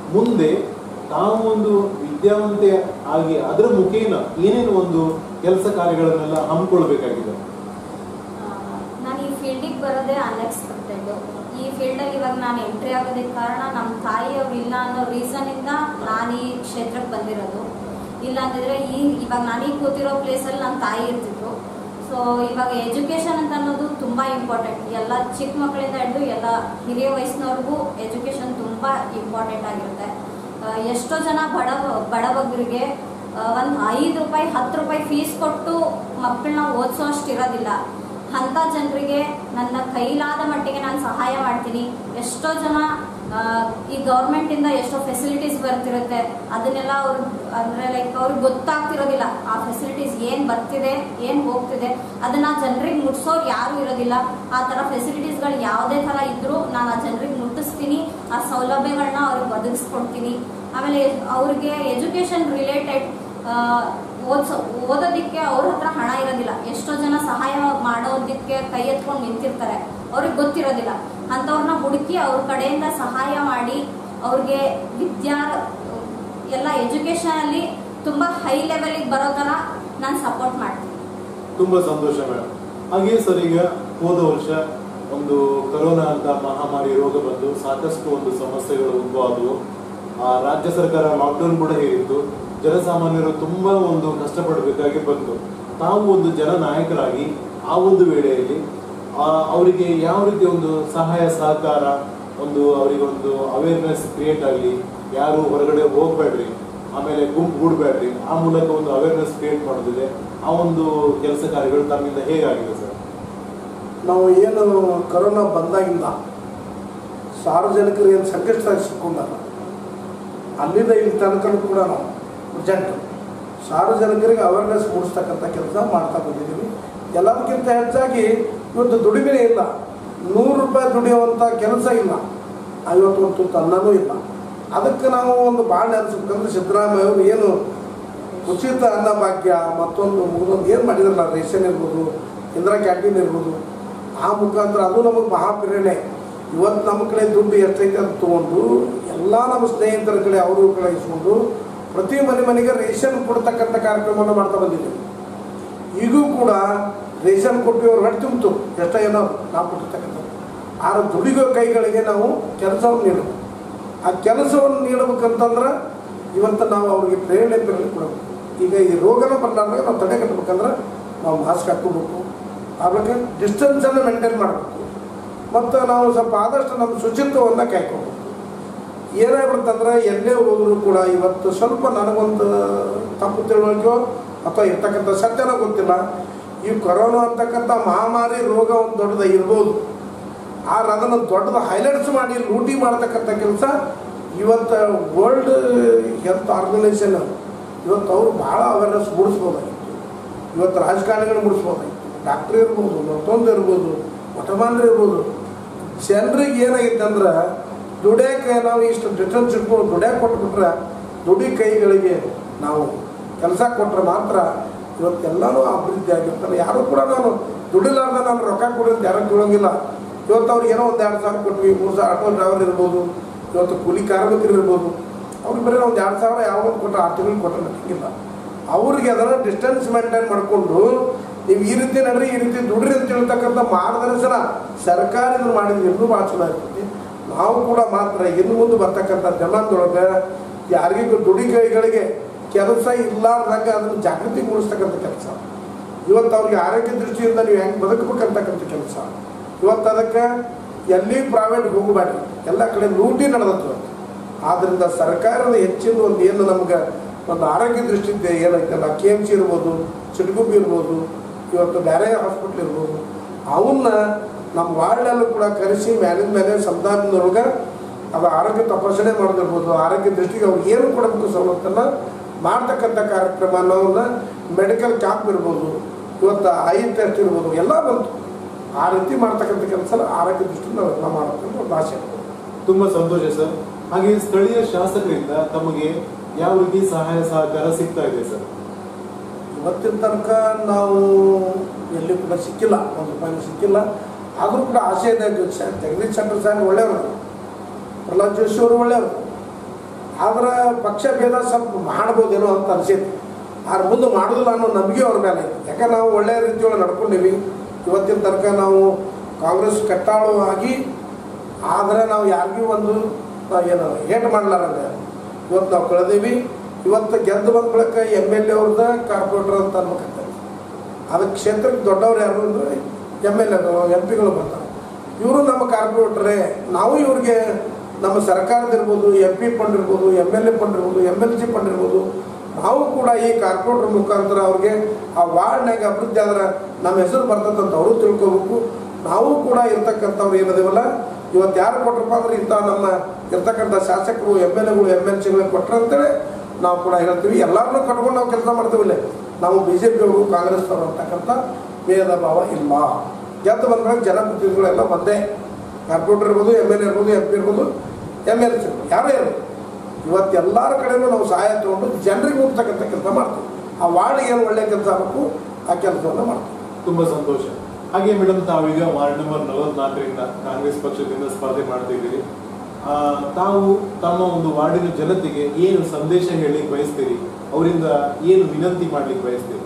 ಮುಂದೆ ತಾವು ಒಂದು ವಿದ್ಯಾವಂತೆ ಆಗಿ ಅದರ ಮುಖೇನ ಏನೇನು ಒಂದು ಕೆಲಸ ಕಾರ್ಯಗಳನ್ನೆಲ್ಲ ಹಮ್ಮಿಕೊಳ್ಬೇಕಾಗಿದೆ ನಾನು ಈ ಫೀಲ್ಡಿಗೆ ಬರೋದೇ ಅನ್ಎಕ್ಸ್ಪೆಕ್ಟೆಡ್ ಈ ಫೀಲ್ಡಲ್ಲಿ ಇವಾಗ ನಾನು ಎಂಟ್ರಿ ಆಗೋದಕ್ಕೆ ಕಾರಣ ನಮ್ಮ ತಾಯಿಯವ್ರು ಇಲ್ಲ ಅನ್ನೋ ರೀಸನ್ನಿಂದ ನಾನು ಈ ಕ್ಷೇತ್ರಕ್ಕೆ ಬಂದಿರೋದು ಇಲ್ಲ ಅಂದಿದ್ರೆ ಈ ಇವಾಗ ನಾನೀಗ ಕೂತಿರೋ ಪ್ಲೇಸಲ್ಲಿ ನನ್ನ ತಾಯಿ ಇರ್ತಿದ್ರು ಸೊ ಇವಾಗ ಎಜುಕೇಷನ್ ಅಂತ ಅನ್ನೋದು ತುಂಬ ಇಂಪಾರ್ಟೆಂಟ್ ಎಲ್ಲ ಚಿಕ್ಕ ಮಕ್ಕಳಿಂದ ಹಿಡಿದು ಎಲ್ಲ ಹಿರಿಯ ವಯಸ್ಸಿನವ್ರಿಗೂ ಎಜುಕೇಷನ್ ತುಂಬ ಇಂಪಾರ್ಟೆಂಟ್ ಆಗಿರುತ್ತೆ ಆ, ಎಷ್ಟೋ ಜನ ಬಡ ಬಡಬಗ್ಗರಿಗೆ ಒಂದು ಐದು ರೂಪಾಯಿ ಹತ್ತು ರೂಪಾಯಿ ಫೀಸ್ ಕೊಟ್ಟು ಮಕ್ಕಳನ್ನ ಓದಿಸೋ ಅಷ್ಟು ಇರೋದಿಲ್ಲ ಅಂಥ ಜನರಿಗೆ ನನ್ನ ಕೈಲಾದ ಮಟ್ಟಿಗೆ ನಾನು ಸಹಾಯ ಮಾಡ್ತೀನಿ ಎಷ್ಟೋ ಜನ ಆ, ಈ ಗೌರ್ಮೆಂಟಿಂದ ಎಷ್ಟೋ ಫೆಸಿಲಿಟೀಸ್ ಬರ್ತಿರುತ್ತೆ ಅದನ್ನೆಲ್ಲ ಅವ್ರು ಅಂದರೆ ಲೈಕ್ ಅವ್ರಿಗೆ ಗೊತ್ತಾಗ್ತಿರೋದಿಲ್ಲ ಆ ಫೆಸಿಲಿಟೀಸ್ ಏನು ಬರ್ತಿದೆ ಏನು ಹೋಗ್ತಿದೆ ಅದನ್ನ ಜನರಿಗೆ ಮುಟ್ಸೋರು ಯಾರೂ ಇರೋದಿಲ್ಲ ಆ ಥರ ಫೆಸಿಲಿಟೀಸ್ಗಳು ಯಾವುದೇ ಥರ ಇದ್ದರೂ ನಾನು ಆ ಜನರಿಗೆ ಮುಟ್ಟಿಸ್ತೀನಿ ಆ ಸೌಲಭ್ಯಗಳನ್ನ ಅವ್ರಿಗೆ ಒದಗಿಸ್ಕೊಡ್ತೀನಿ ಆಮೇಲೆ ಅವ್ರಿಗೆ ಎಜುಕೇಷನ್ ರಿಲೇಟೆಡ್ ಓದ್ಸೋ ಓದೋದಕ್ಕೆ ಅವ್ರ ಹತ್ರ ಹಣ ಇರೋದಿಲ್ಲ ಎಷ್ಟೋ ಜನ ಸಹಾಯ ಮಾಡೋದಕ್ಕೆ ಕೈ ಎತ್ಕೊಂಡು ನಿಂತಿರ್ತಾರೆ ಅವ್ರಿಗೆ ಗೊತ್ತಿರೋದಿಲ್ಲ ಅಂಥವ್ರನ್ನ ಹುಡುಕಿ ಅವ್ರ ಕಡೆಯಿಂದ ಸಹಾಯ ಮಾಡಿ ಅವ್ರಿಗೆ ವಿದ್ಯಾ ಎಲ್ಲ ಎಜುಕೇಷನಲ್ಲಿ ತುಂಬ ಹೈ ಲೆವೆಲಿಗೆ ಬರೋ ಥರ ನಾನು ಸಪೋರ್ಟ್ ಮಾಡ್ತೀನಿ ತುಂಬಾ ಸಂತೋಷ ಮೇಡಮ್ ಹಾಗೆಯೇ ಸರ್ ಈಗ ಹೋದ ವರ್ಷ ಒಂದು ಕರೋನಾ ಅಂತ ಮಹಾಮಾರಿ ರೋಗ ಬಂದು ಸಾಕಷ್ಟು ಒಂದು ಸಮಸ್ಯೆಗಳು ಉದ್ಭವ ಆದವು ಆ ರಾಜ್ಯ ಸರ್ಕಾರ ಲಾಕ್ಡೌನ್ ಕೂಡ ಹೇಗಿತ್ತು ಜನಸಾಮಾನ್ಯರು ತುಂಬಾ ಒಂದು ಕಷ್ಟಪಡಬೇಕಾಗಿ ಬಂತು ತಾವು ಒಂದು ಜನನಾಯಕರಾಗಿ ಆ ಒಂದು ವೇಳೆಯಲ್ಲಿ ಆ, ಅವರಿಗೆ ಯಾವ ರೀತಿ ಒಂದು ಸಹಾಯ ಸಹಕಾರ ಒಂದು ಅವರಿಗೆ ಒಂದು ಅವೇರ್ನೆಸ್ ಕ್ರಿಯೇಟ್ ಆಗಲಿ ಯಾರು ಹೊರಗಡೆ ಹೋಗ್ಬೇಡ್ರಿ ಆಮೇಲೆ ಗುಂಪು ಗೂಡ್ಬೇಡ್ರಿ ಆ ಮೂಲಕ ಒಂದು ಅವೇರ್ನೆಸ್ ಕ್ರಿಯೇಟ್ ಮಾಡೋದಿದೆ ಆ ಒಂದು ಕೆಲಸ ಕಾರ್ಯಗಳು ತಮ್ಮಿಂದ ಹೇಗಾಗಿದೆ ಸರ್ ನಾವು ಏನು ಕರೋನಾ ಬಂದಾಗಿಂದ ಸಾರ್ವಜನಿಕರು ಏನು ಸಂಕಷ್ಟದಾಗ ಸಿಕ್ಕೊಂಡಾರ ಅಲ್ಲಿಂದ ಇಲ್ಲಿ ತನಕ ಕೂಡ ನಾವು ಅರ್ಜೆಂಟ್ ಸಾರ್ವಜನಿಕರಿಗೆ ಅವೇರ್ನೆಸ್ ಮೂಡಿಸ್ತಕ್ಕಂಥ ಕೆಲಸ ಮಾಡ್ತಾ ಬಂದಿದ್ದೀವಿ ಎಲ್ಲದಕ್ಕಿಂತ ಹೆಚ್ಚಾಗಿ ಇವತ್ತು ದುಡಿಮೆ ಇಲ್ಲ ನೂರು ರೂಪಾಯಿ ದುಡಿಯುವಂಥ ಕೆಲಸ ಇಲ್ಲ ಐವತ್ತೊಂದು ತುತ್ತು ಅನ್ನನೂ ಇಲ್ಲ ಅದಕ್ಕೆ ನಾವು ಒಂದು ಭಾಳ ನೆನೆಸ್ಬೇಕಂದ್ರೆ ಸಿದ್ದರಾಮಯ್ಯ ಅವರು ಏನು ಉಚಿತ ಅನ್ನ ಭಾಗ್ಯ ಮತ್ತೊಂದು ಮುಗಿದೊಂದು ಏನು ಮಾಡಿದ್ರಲ್ಲ ರೇಷನ್ ಇರ್ಬೋದು ಇಂದಿರಾ ಕ್ಯಾಂಟೀನ್ ಇರ್ಬೋದು ಆ ಮುಖಾಂತರ ಅದು ನಮಗೆ ಮಹಾ ಪ್ರೇರಣೆ ಇವತ್ತು ನಮ್ಮ ಕಡೆ ದುಡ್ಡು ಎಷ್ಟೈತೆ ಅಂತ ತೊಗೊಂಡು ಎಲ್ಲ ನಮ್ಮ ಸ್ನೇಹಿತರ ಕಡೆ ಅವರು ಕಡೆ ಇಸ್ಕೊಂಡು ಪ್ರತಿ ಮನೆ ಮನೆಗೆ ರೇಷನ್ ಕೊಡ್ತಕ್ಕಂಥ ಕಾರ್ಯಕ್ರಮವನ್ನು ಮಾಡ್ತಾ ಬಂದಿದ್ದೀವಿ ಈಗೂ ಕೂಡ ರೇಷನ್ ಕೊಟ್ಟು ಅವ್ರು ಹೊಟ್ಟೆ ತುಂಬಿತು ಎಷ್ಟೋ ಏನೋ ನಾವು ಕೊಟ್ಟಿರ್ತಕ್ಕಂಥದ್ದು ಆ ದುಡಿಗೋ ಕೈಗಳಿಗೆ ನಾವು ಕೆಲಸವನ್ನು ನೀಡಬೇಕು ಆ ಕೆಲಸವನ್ನು ನೀಡಬೇಕಂತಂದ್ರೆ ಇವತ್ತು ನಾವು ಅವ್ರಿಗೆ ಪ್ರೇರಣೆ ಪ್ರೇರಣೆ ಕೊಡಬೇಕು ಈಗ ಈ ರೋಗನ ಬರಲಾರ್ದಾಗ ನಾವು ತಡೆ ಕಟ್ಟಬೇಕಂದ್ರೆ ನಾವು ಮಾಸ್ಕ್ ಹಾಕ್ಕೋಬೇಕು ಆಮೇಲೆ ಡಿಸ್ಟೆನ್ಸನ್ನು ಮೇಂಟೈನ್ ಮಾಡಬೇಕು ಮತ್ತು ನಾವು ಸ್ವಲ್ಪ ಆದಷ್ಟು ನಮ್ಮ ಶುಚಿತ್ವವನ್ನು ಕಾಯ್ಕೋಬೇಕು ಏನಾಗ್ಬಿಡುತ್ತಂದ್ರೆ ಎಲ್ಲೇ ಹೋದರೂ ಕೂಡ ಇವತ್ತು ಸ್ವಲ್ಪ ನನಗೊಂದು ತಪ್ಪು ತಿಳುವಳಿಕೆಯೋ ಅಥವಾ ಇರ್ತಕ್ಕಂಥ ಸತ್ಯನೋ ಗೊತ್ತಿಲ್ಲ ಈ ಕೊರೋನಾ ಅಂತಕ್ಕಂಥ ಮಹಾಮಾರಿ ರೋಗ ಒಂದು ದೊಡ್ಡದ ಇರ್ಬೋದು ಆದ್ರೆ ಅದನ್ನು ದೊಡ್ಡದ ಹೈಲೈಟ್ಸ್ ಮಾಡಿ ಲೂಟಿ ಮಾಡ್ತಕ್ಕಂಥ ಕೆಲಸ ಇವತ್ತು ವರ್ಲ್ಡ್ ಹೆಲ್ತ್ ಆರ್ಗನೈಸೇಷನ್ ಇವತ್ತು ಅವರು ಭಾಳ ಅವೇರ್ನೆಸ್ ಮೂಡಿಸ್ಬೋದಾಗಿತ್ತು ಇವತ್ತು ರಾಜಕಾರಣಿಗಳು ಮೂಡಿಸ್ಬೋದಾಗಿತ್ತು ಡಾಕ್ಟ್ರ್ ಇರ್ಬೋದು ಮತ್ತೊಂದು ಇರ್ಬೋದು ಮಠಮಾನ್ರು ಇರ್ಬೋದು ಜನರಿಗೆ ಏನಾಗಿತ್ತು ಅಂದ್ರೆ ದುಡಿಯೋಕೆ ನಾವು ಇಷ್ಟು ಡಿಫ್ರೆನ್ಸ್ ಇಟ್ಕೊಂಡು ದುಡಿಯೋಕೆ ಕೊಟ್ಬಿಟ್ರೆ ದುಡಿ ಕೈಗಳಿಗೆ ನಾವು ಕೆಲಸ ಕೊಟ್ಟರೆ ಮಾತ್ರ ಇವತ್ತೆಲ್ಲನೂ ಅಭಿವೃದ್ಧಿ ಆಗಿರ್ತಾರೆ ಯಾರು ಕೂಡ ನಾನು ದುಡಿಲಾರ್ದ ನಾನು ರೊಕ್ಕ ಕೊಡಿ ಅಂತ ಯಾರು ಕೇಳೋಂಗಿಲ್ಲ ಇವತ್ತು ಅವ್ರಿಗೆ ಏನೋ ಒಂದು ಎರಡು ಸಾವಿರ ಕೊಟ್ವಿ ಮೂರು ಸಾವಿರ ಆಟೋ ಡ್ರೈವರ್ ಇರ್ಬೋದು ಇವತ್ತು ಕೂಲಿ ಕಾರ್ಮಿಕರು ಇರ್ಬೋದು ಅವ್ರಿಗೆ ಬರೀ ಒಂದು ಎರಡು ಸಾವಿರ ಯಾವ ಒಂದು ಕೊಟ್ಟರೆ ಆರು ತಿಂಗಳು ಕೊಟ್ಟರೆ ನಮಗಿಲ್ಲ ಅವ್ರಿಗೆ ಅದನ್ನು ಡಿಸ್ಟೆನ್ಸ್ ಮೇಂಟೈನ್ ಮಾಡಿಕೊಂಡು ನೀವು ಈ ರೀತಿ ನಡ್ರಿ ಈ ರೀತಿ ದುಡ್ರಿ ಅಂತ ಹೇಳ್ತಕ್ಕಂಥ ಮಾರ್ಗದರ್ಶನ ಸರ್ಕಾರ ಇದನ್ನು ಮಾಡಿದ್ವಿ ಇನ್ನೂ ಭಾಳ ಚಲೋ ಇರ್ತೈತಿ ನಾವು ಕೂಡ ಮಾತ್ರ ಇನ್ನು ಮುಂದೆ ಬರ್ತಕ್ಕಂಥ ಜಮಾನದೊಳಗೆ ಯಾರಿಗೂ ದುಡಿ ಕೈಗಳಿಗೆ ಕೆಲಸ ಇಲ್ಲಾರ್ದಂಗೆ ಅದನ್ನು ಜಾಗೃತಿ ಮೂಡಿಸ್ತಕ್ಕಂಥ ಕೆಲಸ ಇವತ್ತು ಅವ್ರಿಗೆ ಆರೋಗ್ಯ ದೃಷ್ಟಿಯಿಂದ ನೀವು ಹೆಂಗೆ ಬದುಕಬೇಕಂತಕ್ಕಂಥ ಕೆಲಸ ಇವತ್ತು ಅದಕ್ಕೆ ಎಲ್ಲಿ ಪ್ರೈವೇಟ್ ಹೋಗಬೇಡ್ರಿ ಎಲ್ಲ ಕಡೆ ಲೂಟಿ ನಡೆದತ್ತು ಆದ್ದರಿಂದ ಸರ್ಕಾರದ ಹೆಚ್ಚಿನ ಒಂದು ಏನು ನಮ್ಗೆ ಒಂದು ಆರೋಗ್ಯ ದೃಷ್ಟಿಯಿಂದ ಏನೈತಲ್ಲ ಕೆ ಎಮ್ ಸಿ ಇರ್ಬೋದು ಚಿಟಗುಬ್ಬಿ ಇರ್ಬೋದು ಇವತ್ತು ಬೇರೆ ಹಾಸ್ಪಿಟ್ಲ್ ಇರ್ಬೋದು ಅವನ್ನ ನಮ್ಮ ವಾರ್ಡಲ್ಲೂ ಕೂಡ ಕರೆಸಿ ಮ್ಯಾಲಿನ ಮೇಲೆ ಸಂಧಾನದೊಳಗೆ ಅದು ಆರೋಗ್ಯ ತಪಾಸಣೆ ಮಾಡೋದಿರ್ಬೋದು ಆರೋಗ್ಯ ದೃಷ್ಟಿಗೆ ಅವ್ರಿಗೆ ಏನು ಕೊಡಬೇಕು ಸವಲತ್ತನ್ನು ಮಾಡ್ತಕ್ಕಂಥ ಕಾರ್ಯಕ್ರಮ ಅನ್ನೋದನ್ನ ಮೆಡಿಕಲ್ ಕ್ಯಾಂಪ್ ಇರ್ಬೋದು ಇವತ್ತು ಐ ಟೆಸ್ಟ್ ಇರ್ಬೋದು ಎಲ್ಲ ಬಂತು ಆ ರೀತಿ ಮಾಡ್ತಕ್ಕಂಥ ಕೆಲಸ ಆರೋಗ್ಯ ದೃಷ್ಟಿಯಿಂದ ನಾವೆಲ್ಲ ಮಾಡಬೇಕಂತ ಒಂದು ಆಸೆ ತುಂಬಾ ಸಂತೋಷ ಸರ್ ಹಾಗೆ ಸ್ಥಳೀಯ ಶಾಸಕರಿಂದ ತಮಗೆ ಯಾವ ರೀತಿ ಸಹಾಯ ಸಹಕಾರ ಸಿಗ್ತಾ ಇದೆ ಸರ್ ಇವತ್ತಿನ ತನಕ ನಾವು ಎಲ್ಲಿ ಕೂಡ ಸಿಕ್ಕಿಲ್ಲ ಒಂದು ರೂಪಾಯಿನೂ ಸಿಕ್ಕಿಲ್ಲ ಆದರೂ ಕೂಡ ಆಸೆ ಇದೆ ಜಗದೀಶ್ ಶೆಟ್ಟರ್ ಸಾಹೇಬ್ ಒಳ್ಳೆಯವರು ಪ್ರಹ್ಲಾದ್ ಜೋಶಿ ಅವರು ಒಳ್ಳೆಯವರು ಆದ್ರೆ ಪಕ್ಷ ಭೇದ ಸ್ವಲ್ಪ ಮಾಡ್ಬೋದೇನೋ ಅಂತ ಅನಿಸೈತಿ ಆದ್ರೆ ಮುಂದೆ ಮಾಡೋದಿಲ್ಲ ಅನ್ನೋ ನಂಬಿಕೆ ಅವ್ರ ಮೇಲೆ ಐತಿ ಯಾಕಂದ್ರೆ ನಾವು ಒಳ್ಳೆಯ ರೀತಿಯೊಳಗೆ ನಡ್ಕೊಂಡೀವಿ ಇವತ್ತಿನ ತನಕ ನಾವು ಕಾಂಗ್ರೆಸ್ ಕಟ್ಟಾಳವಾಗಿ ಆದರೆ ನಾವು ಯಾರಿಗೂ ಒಂದು ಆ, ಏನು ಏಟ್ ಮಾಡಲಾರಂಗ ಇವತ್ತು ನಾವು ಕಳೆದೀವಿ ಇವತ್ತು ಗೆದ್ದು ಬಂದ ಬಳಿಕ ಎಮ್ ಎಲ್ ಎ ಅವ್ರದ ಕಾರ್ಪೊರೇಟರ್ ಅಂತ ಅನ್ಬೇಕಂತ ಅದಕ್ಕೆ ಕ್ಷೇತ್ರಕ್ಕೆ ದೊಡ್ಡವ್ರು ಯಾರು ಅಂದರೆ ಎಮ್ ಎಲ್ ಎಗಳು ಎಂ ಪಿಗಳು ಬರ್ತಾರೆ ಇವರು ನಮ್ಮ ಕಾರ್ಪೊರೇಟರೇ ನಾವು ಇವ್ರಿಗೆ ನಮ್ಮ ಸರ್ಕಾರದ ಇರ್ಬೋದು ಎಂ ಪಿ ಫಂಡ್ ಇರ್ಬೋದು ಎಮ್ ಎಲ್ ಎ ಫಂಡ್ ಇರ್ಬೋದು ಎಮ್ ಎಲ್ ಸಿ ಫಂಡ್ ಇರ್ಬೋದು ನಾವು ಕೂಡ ಈ ಕಾರ್ಪೊರೇಟರ್ ಮುಖಾಂತರ ಅವ್ರಿಗೆ ಆ ವಾರ್ಡ್ನಾಗ ಅಭಿವೃದ್ಧಿ ಆದ್ರೆ ನಮ್ಮ ಹೆಸರು ಬರ್ತದಂತ ಅವರು ತಿಳ್ಕೊಬೇಕು ನಾವು ಕೂಡ ಇರ್ತಕ್ಕಂಥವ್ರು ಏನದಿವಲ್ಲ ಇವತ್ತು ಯಾರು ಕೊಟ್ರಪ್ಪ ಅಂದ್ರೆ ಇಂಥ ನಮ್ಮ ಇರ್ತಕ್ಕಂಥ ಶಾಸಕರು ಎಮ್ ಎಲ್ ಎಗಳು ಎಮ್ ಎಲ್ ಸಿಗಳು ಕೊಟ್ರು ಅಂತೇಳಿ ನಾವು ಕೂಡ ಹೇಳ್ತೀವಿ ಎಲ್ಲರನ್ನೂ ಕಟ್ಕೊಂಡು ನಾವು ಕೆಲಸ ಮಾಡ್ತೀವಿ ಇಲ್ಲಿ ನಾವು ಬಿ ಜೆ ಪಿಯವರು ಕಾಂಗ್ರೆಸ್ ಅವರು ಅಂತಕ್ಕಂಥ ಭೇದ ಭಾವ ಇಲ್ಲ ಗೆದ್ದು ಬಂದಾಗ ಜನಪ್ರತಿನಿಧಿಗಳೆಲ್ಲ ಒಂದೇ ಕಾರ್ಪೊರೇಟರ್ ಇರ್ಬೋದು ಎಮ್ ಎಲ್ ಎ ಇರ್ಬೋದು ಎಂ ಪಿ ಇರ್ಬೋದು ಎಮ್ ಎಲ್ ಸಿ ಯಾರೇ ಇರ್ಬೋದು ಇವತ್ತು ಎಲ್ಲರ ಕಡೆನೂ ನಾವು ಸಹಾಯ ತಗೊಂಡು ಜನರಿಗೆ ಮುಟ್ತಕ್ಕಂಥ ಕೆಲಸ ಮಾಡ್ತೀವಿ ಆ ವಾರ್ಡ್ಗೆ ಏನು ಒಳ್ಳೆ ಕೆಲಸ ಆಗಬೇಕು ಆ ಕೆಲಸವನ್ನು ಮಾಡ್ತೀವಿ ತುಂಬಾ ಸಂತೋಷ ಹಾಗೆ ಮೇಡಮ್ ತಾವೀಗ ವಾರ್ಡ್ ನಂಬರ್ ನಲವತ್ನಾಲ್ಕರಿಂದ ಕಾಂಗ್ರೆಸ್ ಪಕ್ಷದಿಂದ ಸ್ಪರ್ಧೆ ಮಾಡ್ತಿದ್ದೀರಿ ಆ, ತಾವು ತಮ್ಮ ಒಂದು ವಾರ್ಡಿನ ಜನತೆಗೆ ಏನು ಸಂದೇಶ ಹೇಳಿ ಬಯಸ್ತೀರಿ ಅವರಿಂದ ಏನು ವಿನಂತಿ ಮಾಡ್ಲಿಕ್ಕೆ ಬಯಸ್ತೀರಿ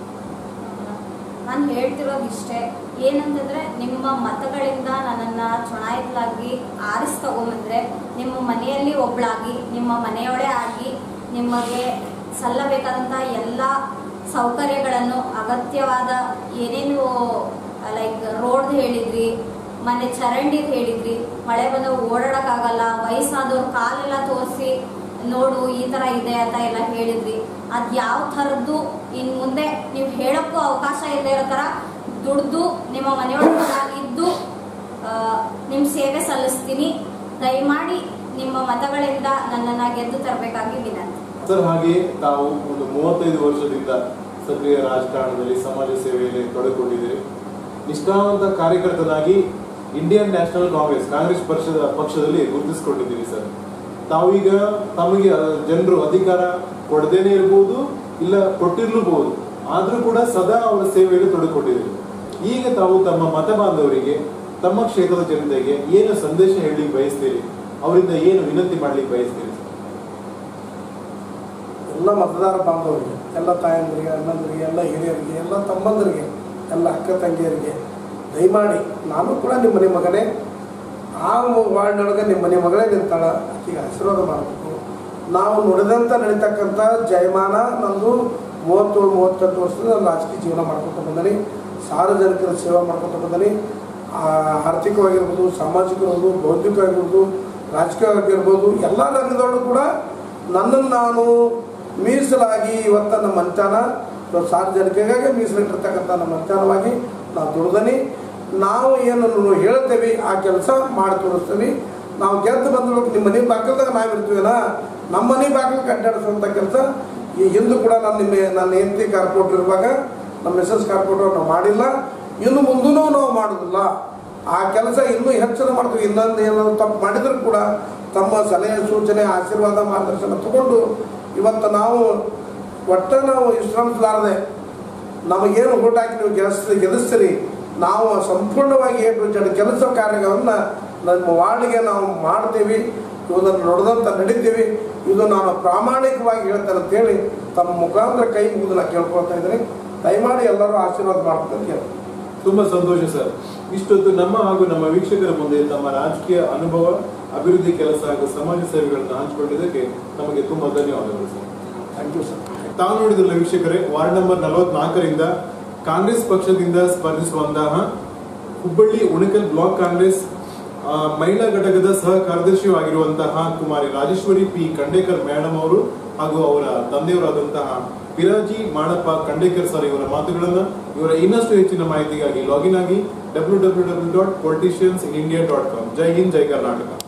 ನಾನು ಹೇಳ್ತಿರೋದು ಇಷ್ಟೇ ಏನಂತಂದ್ರೆ ನಿಮ್ಮ ಮತಗಳಿಂದ ನನ್ನನ್ನು ಚುನಾಯಿತಲಾಗಿ ಆರಿಸಿ ತಗೊಂಬಂದ್ರೆ ನಿಮ್ಮ ಮನೆಯಲ್ಲಿ ಒಬ್ಳಾಗಿ ನಿಮ್ಮ ಮನೆಯೊಳೇ ಆಗಿ ನಿಮಗೆ ಸಲ್ಲಬೇಕಾದಂಥ ಎಲ್ಲ ಸೌಕರ್ಯಗಳನ್ನು ಅಗತ್ಯವಾದ ಏನೇನು ಲೈಕ್ ರೋಡ್ ಹೇಳಿದ್ರಿ ಮನೆ ಚರಂಡಿದ್ ಹೇಳಿದ್ರಿ ಮಳೆ ಬಂದಾಗ ಓಡಾಡಕ್ಕಾಗಲ್ಲ ವಯಸ್ಸಾದವ್ರು ಕಾಲೆಲ್ಲ ತೋರಿಸಿ ನೋಡು ಈ ಥರ ಇದೆ ಅಂತ ಎಲ್ಲ ಹೇಳಿದ್ರಿ ಅದು ಯಾವ ಥರದ್ದು ಇನ್ನು ಮುಂದೆ ನೀವು ಹೇಳೋಕ್ಕೂ ಅವಕಾಶ ಇಲ್ಲದೆ ಇರೋ ಥರ ದುಡ್ದು ನಿಮ್ಮ ಮನೆಯೊಳಗೆ ಇದ್ದು ನಿಮ್ಮ ಸೇವೆ ಸಲ್ಲಿಸ್ತೀನಿ ದಯಮಾಡಿ ನಿಮ್ಮ ಮತಗಳಿಂದ ನನ್ನನ್ನು ಗೆದ್ದು ತರಬೇಕಾಗಿ ವಿನಂತಿ ಸರ್ ಹಾಗೆ ತಾವು ಒಂದು ಮೂವತ್ತೈದು ವರ್ಷದಿಂದ ಸಕ್ರಿಯ ರಾಜಕಾರಣದಲ್ಲಿ ಸಮಾಜ ಸೇವೆಯಲ್ಲಿ ತೊಡಗಿಕೊಂಡಿದ್ದೀರಿ ನಿಷ್ಠಾವಂತ ಕಾರ್ಯಕರ್ತನಾಗಿ ಇಂಡಿಯನ್ ನ್ಯಾಷನಲ್ ಕಾಂಗ್ರೆಸ್ ಕಾಂಗ್ರೆಸ್ ಪಕ್ಷದ ಪಕ್ಷದಲ್ಲಿ ಗುರುತಿಸಿಕೊಂಡಿದ್ದೀರಿ ಸರ್ ತಾವೀಗ ತಮಗೆ ಜನರು ಅಧಿಕಾರ ಕೊಡದೇನೆ ಇರ್ಬೋದು ಇಲ್ಲ ಕೊಟ್ಟಿರ್ಲೂಬಹುದು ಆದ್ರೂ ಕೂಡ ಸದಾ ಅವರ ಸೇವೆಯಲ್ಲಿ ತೊಡಗಿಕೊಂಡಿದ್ದೀರಿ ಈಗ ತಾವು ತಮ್ಮ ಮತ ಬಾಂಧವರಿಗೆ ತಮ್ಮ ಕ್ಷೇತ್ರದ ಜನತೆಗೆ ಏನು ಸಂದೇಶ ಹೇಳಲಿಕ್ಕೆ ಬಯಸ್ತೀರಿ ಅವರಿಂದ ಏನು ವಿನಂತಿ ಮಾಡ್ಲಿಕ್ಕೆ ಬಯಸ್ತೀರಿ ಸರ್ ಎಲ್ಲ ಮತದಾರ ಬಾಂಧವರಿಗೆ ಎಲ್ಲ ತಾಯಂದಿರಿಗೆ ಅಣ್ಣಂದರಿಗೆ ಎಲ್ಲ ಹಿರಿಯರಿಗೆ ಎಲ್ಲ ತಮ್ಮಂದರಿಗೆ ಎಲ್ಲ ಅಕ್ಕ ತಂಗಿಯರಿಗೆ ದಯಮಾಡಿ ನಾನು ಕೂಡ ನಿಮ್ಮ ಮನೆ ಮಗನೇ ಆ ವಾರ್ಡ್ನೊಳಗೆ ನಿಮ್ಮ ಮನೆ ಮಗಳೇ ನಿಂತಾಳ ಆಕೆಗೆ ಆಶೀರ್ವಾದ ಮಾಡಬೇಕು ನಾವು ನುಡಿದಂತ ನಡೀತಕ್ಕಂಥ ಜಯಮಾನ ನಂದು ಮೂವತ್ತೇಳು ಮೂವತ್ತೆಂಟು ವರ್ಷದಿಂದ ನಾನು ರಾಜಕೀಯ ಜೀವನ ಮಾಡ್ಕೊತ ಬಂದನಿ ಸಾರ್ವಜನಿಕರ ಸೇವೆ ಮಾಡ್ಕೊತ ಬಂದನಿ ಆ, ಆರ್ಥಿಕವಾಗಿರ್ಬೋದು ಸಾಮಾಜಿಕವಾಗಿರ್ಬೋದು ಬೌದ್ಧಿಕವಾಗಿರ್ಬೋದು ರಾಜಕೀಯವಾಗಿರ್ಬೋದು ಎಲ್ಲ ರಂಗದಲ್ಲೂ ಕೂಡ ನನ್ನನ್ನು ನಾನು ಮೀಸಲಾಗಿ ಇವತ್ತ ನಮ್ಮ ಮಂಚಾನ ಇವತ್ತು ಸಾರ್ವಜನಿಕರಿಗೆ ಮೀಸಲಿಟ್ಟಿರ್ತಕ್ಕಂಥ ನಮ್ಮ ಮಂಚಾನವಾಗಿ ನಾವು ದುಡ್ದನಿ ನಾವು ಏನು ಹೇಳ್ತೇವೆ ಆ ಕೆಲಸ ಮಾಡಿ ತೋರಿಸ್ತೀವಿ ನಾವು ಗೆದ್ದು ಬಂದ್ಬೇಕು ನಿಮ್ಮ ಮನೆ ಬಾಗಿಲ್ದಾಗ ನಾವು ಇರ್ತೀವಲ್ಲ ನಮ್ಮ ಮನೆ ಬಾಗಿಲು ಅಡ್ಡಾಡಿಸುವಂಥ ಕೆಲಸ ಈ ಹಿಂದೂ ಕೂಡ ನಾನು ನಿಮ್ಮ ನನ್ನ ಹೆಂಡತಿ ಕಾರ್ಪೊರೇಟರ್ ಇರುವಾಗ ನಮ್ಮ ಮಿಸಸ್ ಕಾರ್ಪೊರೇಟರ್ ನಾವು ಮಾಡಿಲ್ಲ ಇನ್ನು ಮುಂದೂ ನಾವು ಮಾಡೋದಿಲ್ಲ ಆ ಕೆಲಸ ಇನ್ನೂ ಹೆಚ್ಚಿನ ಮಾಡ್ತೀವಿ ಇನ್ನೊಂದು ಏನಾದ್ರು ತಪ್ಪು ಮಾಡಿದ್ರು ಕೂಡ ತಮ್ಮ ಸಲಹೆ ಸೂಚನೆ ಆಶೀರ್ವಾದ ಮಾರ್ಗದರ್ಶನ ತಗೊಂಡು ಇವತ್ತು ನಾವು ಒಟ್ಟ ನಾವು ವಿಶ್ರಮಿಸಲಾರದೆ ನಮಗೇನು ಊಟ ಹಾಕಿ ನೀವು ಗೆಲ್ಲಿಸ್ ಗೆಲ್ಲಿಸ್ತೀರಿ ನಾವು ಸಂಪೂರ್ಣವಾಗಿ ಏನು ಜನ ಕೆಲಸ ಕಾರ್ಯಗಳನ್ನು ನಮ್ಮ ವಾರ್ಡ್ಗೆ ನಾವು ಮಾಡ್ತೀವಿ ಇದನ್ನು ನೋಡ್ದಂತ ನಡೀತೀವಿ ಇದು ನಾನು ಪ್ರಾಮಾಣಿಕವಾಗಿ ಹೇಳ್ತೇನೆ ಅಂತೇಳಿ ತಮ್ಮ ಮುಖಾಂತರ ಕೈ ಮುಗಿದು ನಾನು ಕೇಳ್ಕೊಳ್ತಾ ಇದ್ದೀನಿ ದಯಮಾಡಿ ಎಲ್ಲರೂ ಆಶೀರ್ವಾದ ಮಾಡ್ಬೇಕು ಅಂತ ಹೇಳ್ತೀನಿ ತುಂಬಾ ಸಂತೋಷ ಸರ್ ಇಷ್ಟೊತ್ತು ನಮ್ಮ ಹಾಗೂ ನಮ್ಮ ವೀಕ್ಷಕರ ಮುಂದೆ ತಮ್ಮ ರಾಜಕೀಯ ಅನುಭವ ಅಭಿವೃದ್ಧಿ ಕೆಲಸ ಹಾಗೂ ಸಮಾಜ ಸೇವೆಗಳನ್ನು ಹಂಚಿಕೊಂಡಿದ್ದಕ್ಕೆ ನಮಗೆ ತುಂಬಾ ಧನ್ಯವಾದಗಳು ಸರ್ ಥ್ಯಾಂಕ್ ಯು ಸರ್ ತಾವು ನೋಡಿದ್ರಲ್ಲ ವೀಕ್ಷಕರೇ ವಾರ್ಡ್ ನಂಬರ್ ನಲವತ್ನಾಲ್ಕರಿಂದ ಕಾಂಗ್ರೆಸ್ ಪಕ್ಷದಿಂದ ಸ್ಪರ್ಧಿಸುವಂತಹ ಹುಬ್ಬಳ್ಳಿ ಉಣಕಲ್ ಬ್ಲಾಕ್ ಕಾಂಗ್ರೆಸ್ ಆ, ಮಹಿಳಾ ಘಟಕದ ಸಹ ಕಾರ್ಯದರ್ಶಿಯೂ ಆಗಿರುವಂತಹ ಕುಮಾರಿ ರಾಜೇಶ್ವರಿ ಪಿ ಖಂಡೇಕರ್ ಮೇಡಮ್ ಅವರು ಹಾಗೂ ಅವರ ತಂದೆಯವರಾದಂತಹ ಪಿರಾಜಿ ಮಾಡಪ್ಪ ಖಂಡೇಕರ್ ಸರ್ ಇವರ ಮಾತುಗಳನ್ನ ಇವರ ಇನ್ನಷ್ಟು ಹೆಚ್ಚಿನ ಮಾಹಿತಿಗಾಗಿ ಲಾಗಿನ್ ಆಗಿ W W W dot politicians in India dot com ಜೈ ಹಿಂದ್ ಜೈ ಕರ್ನಾಟಕ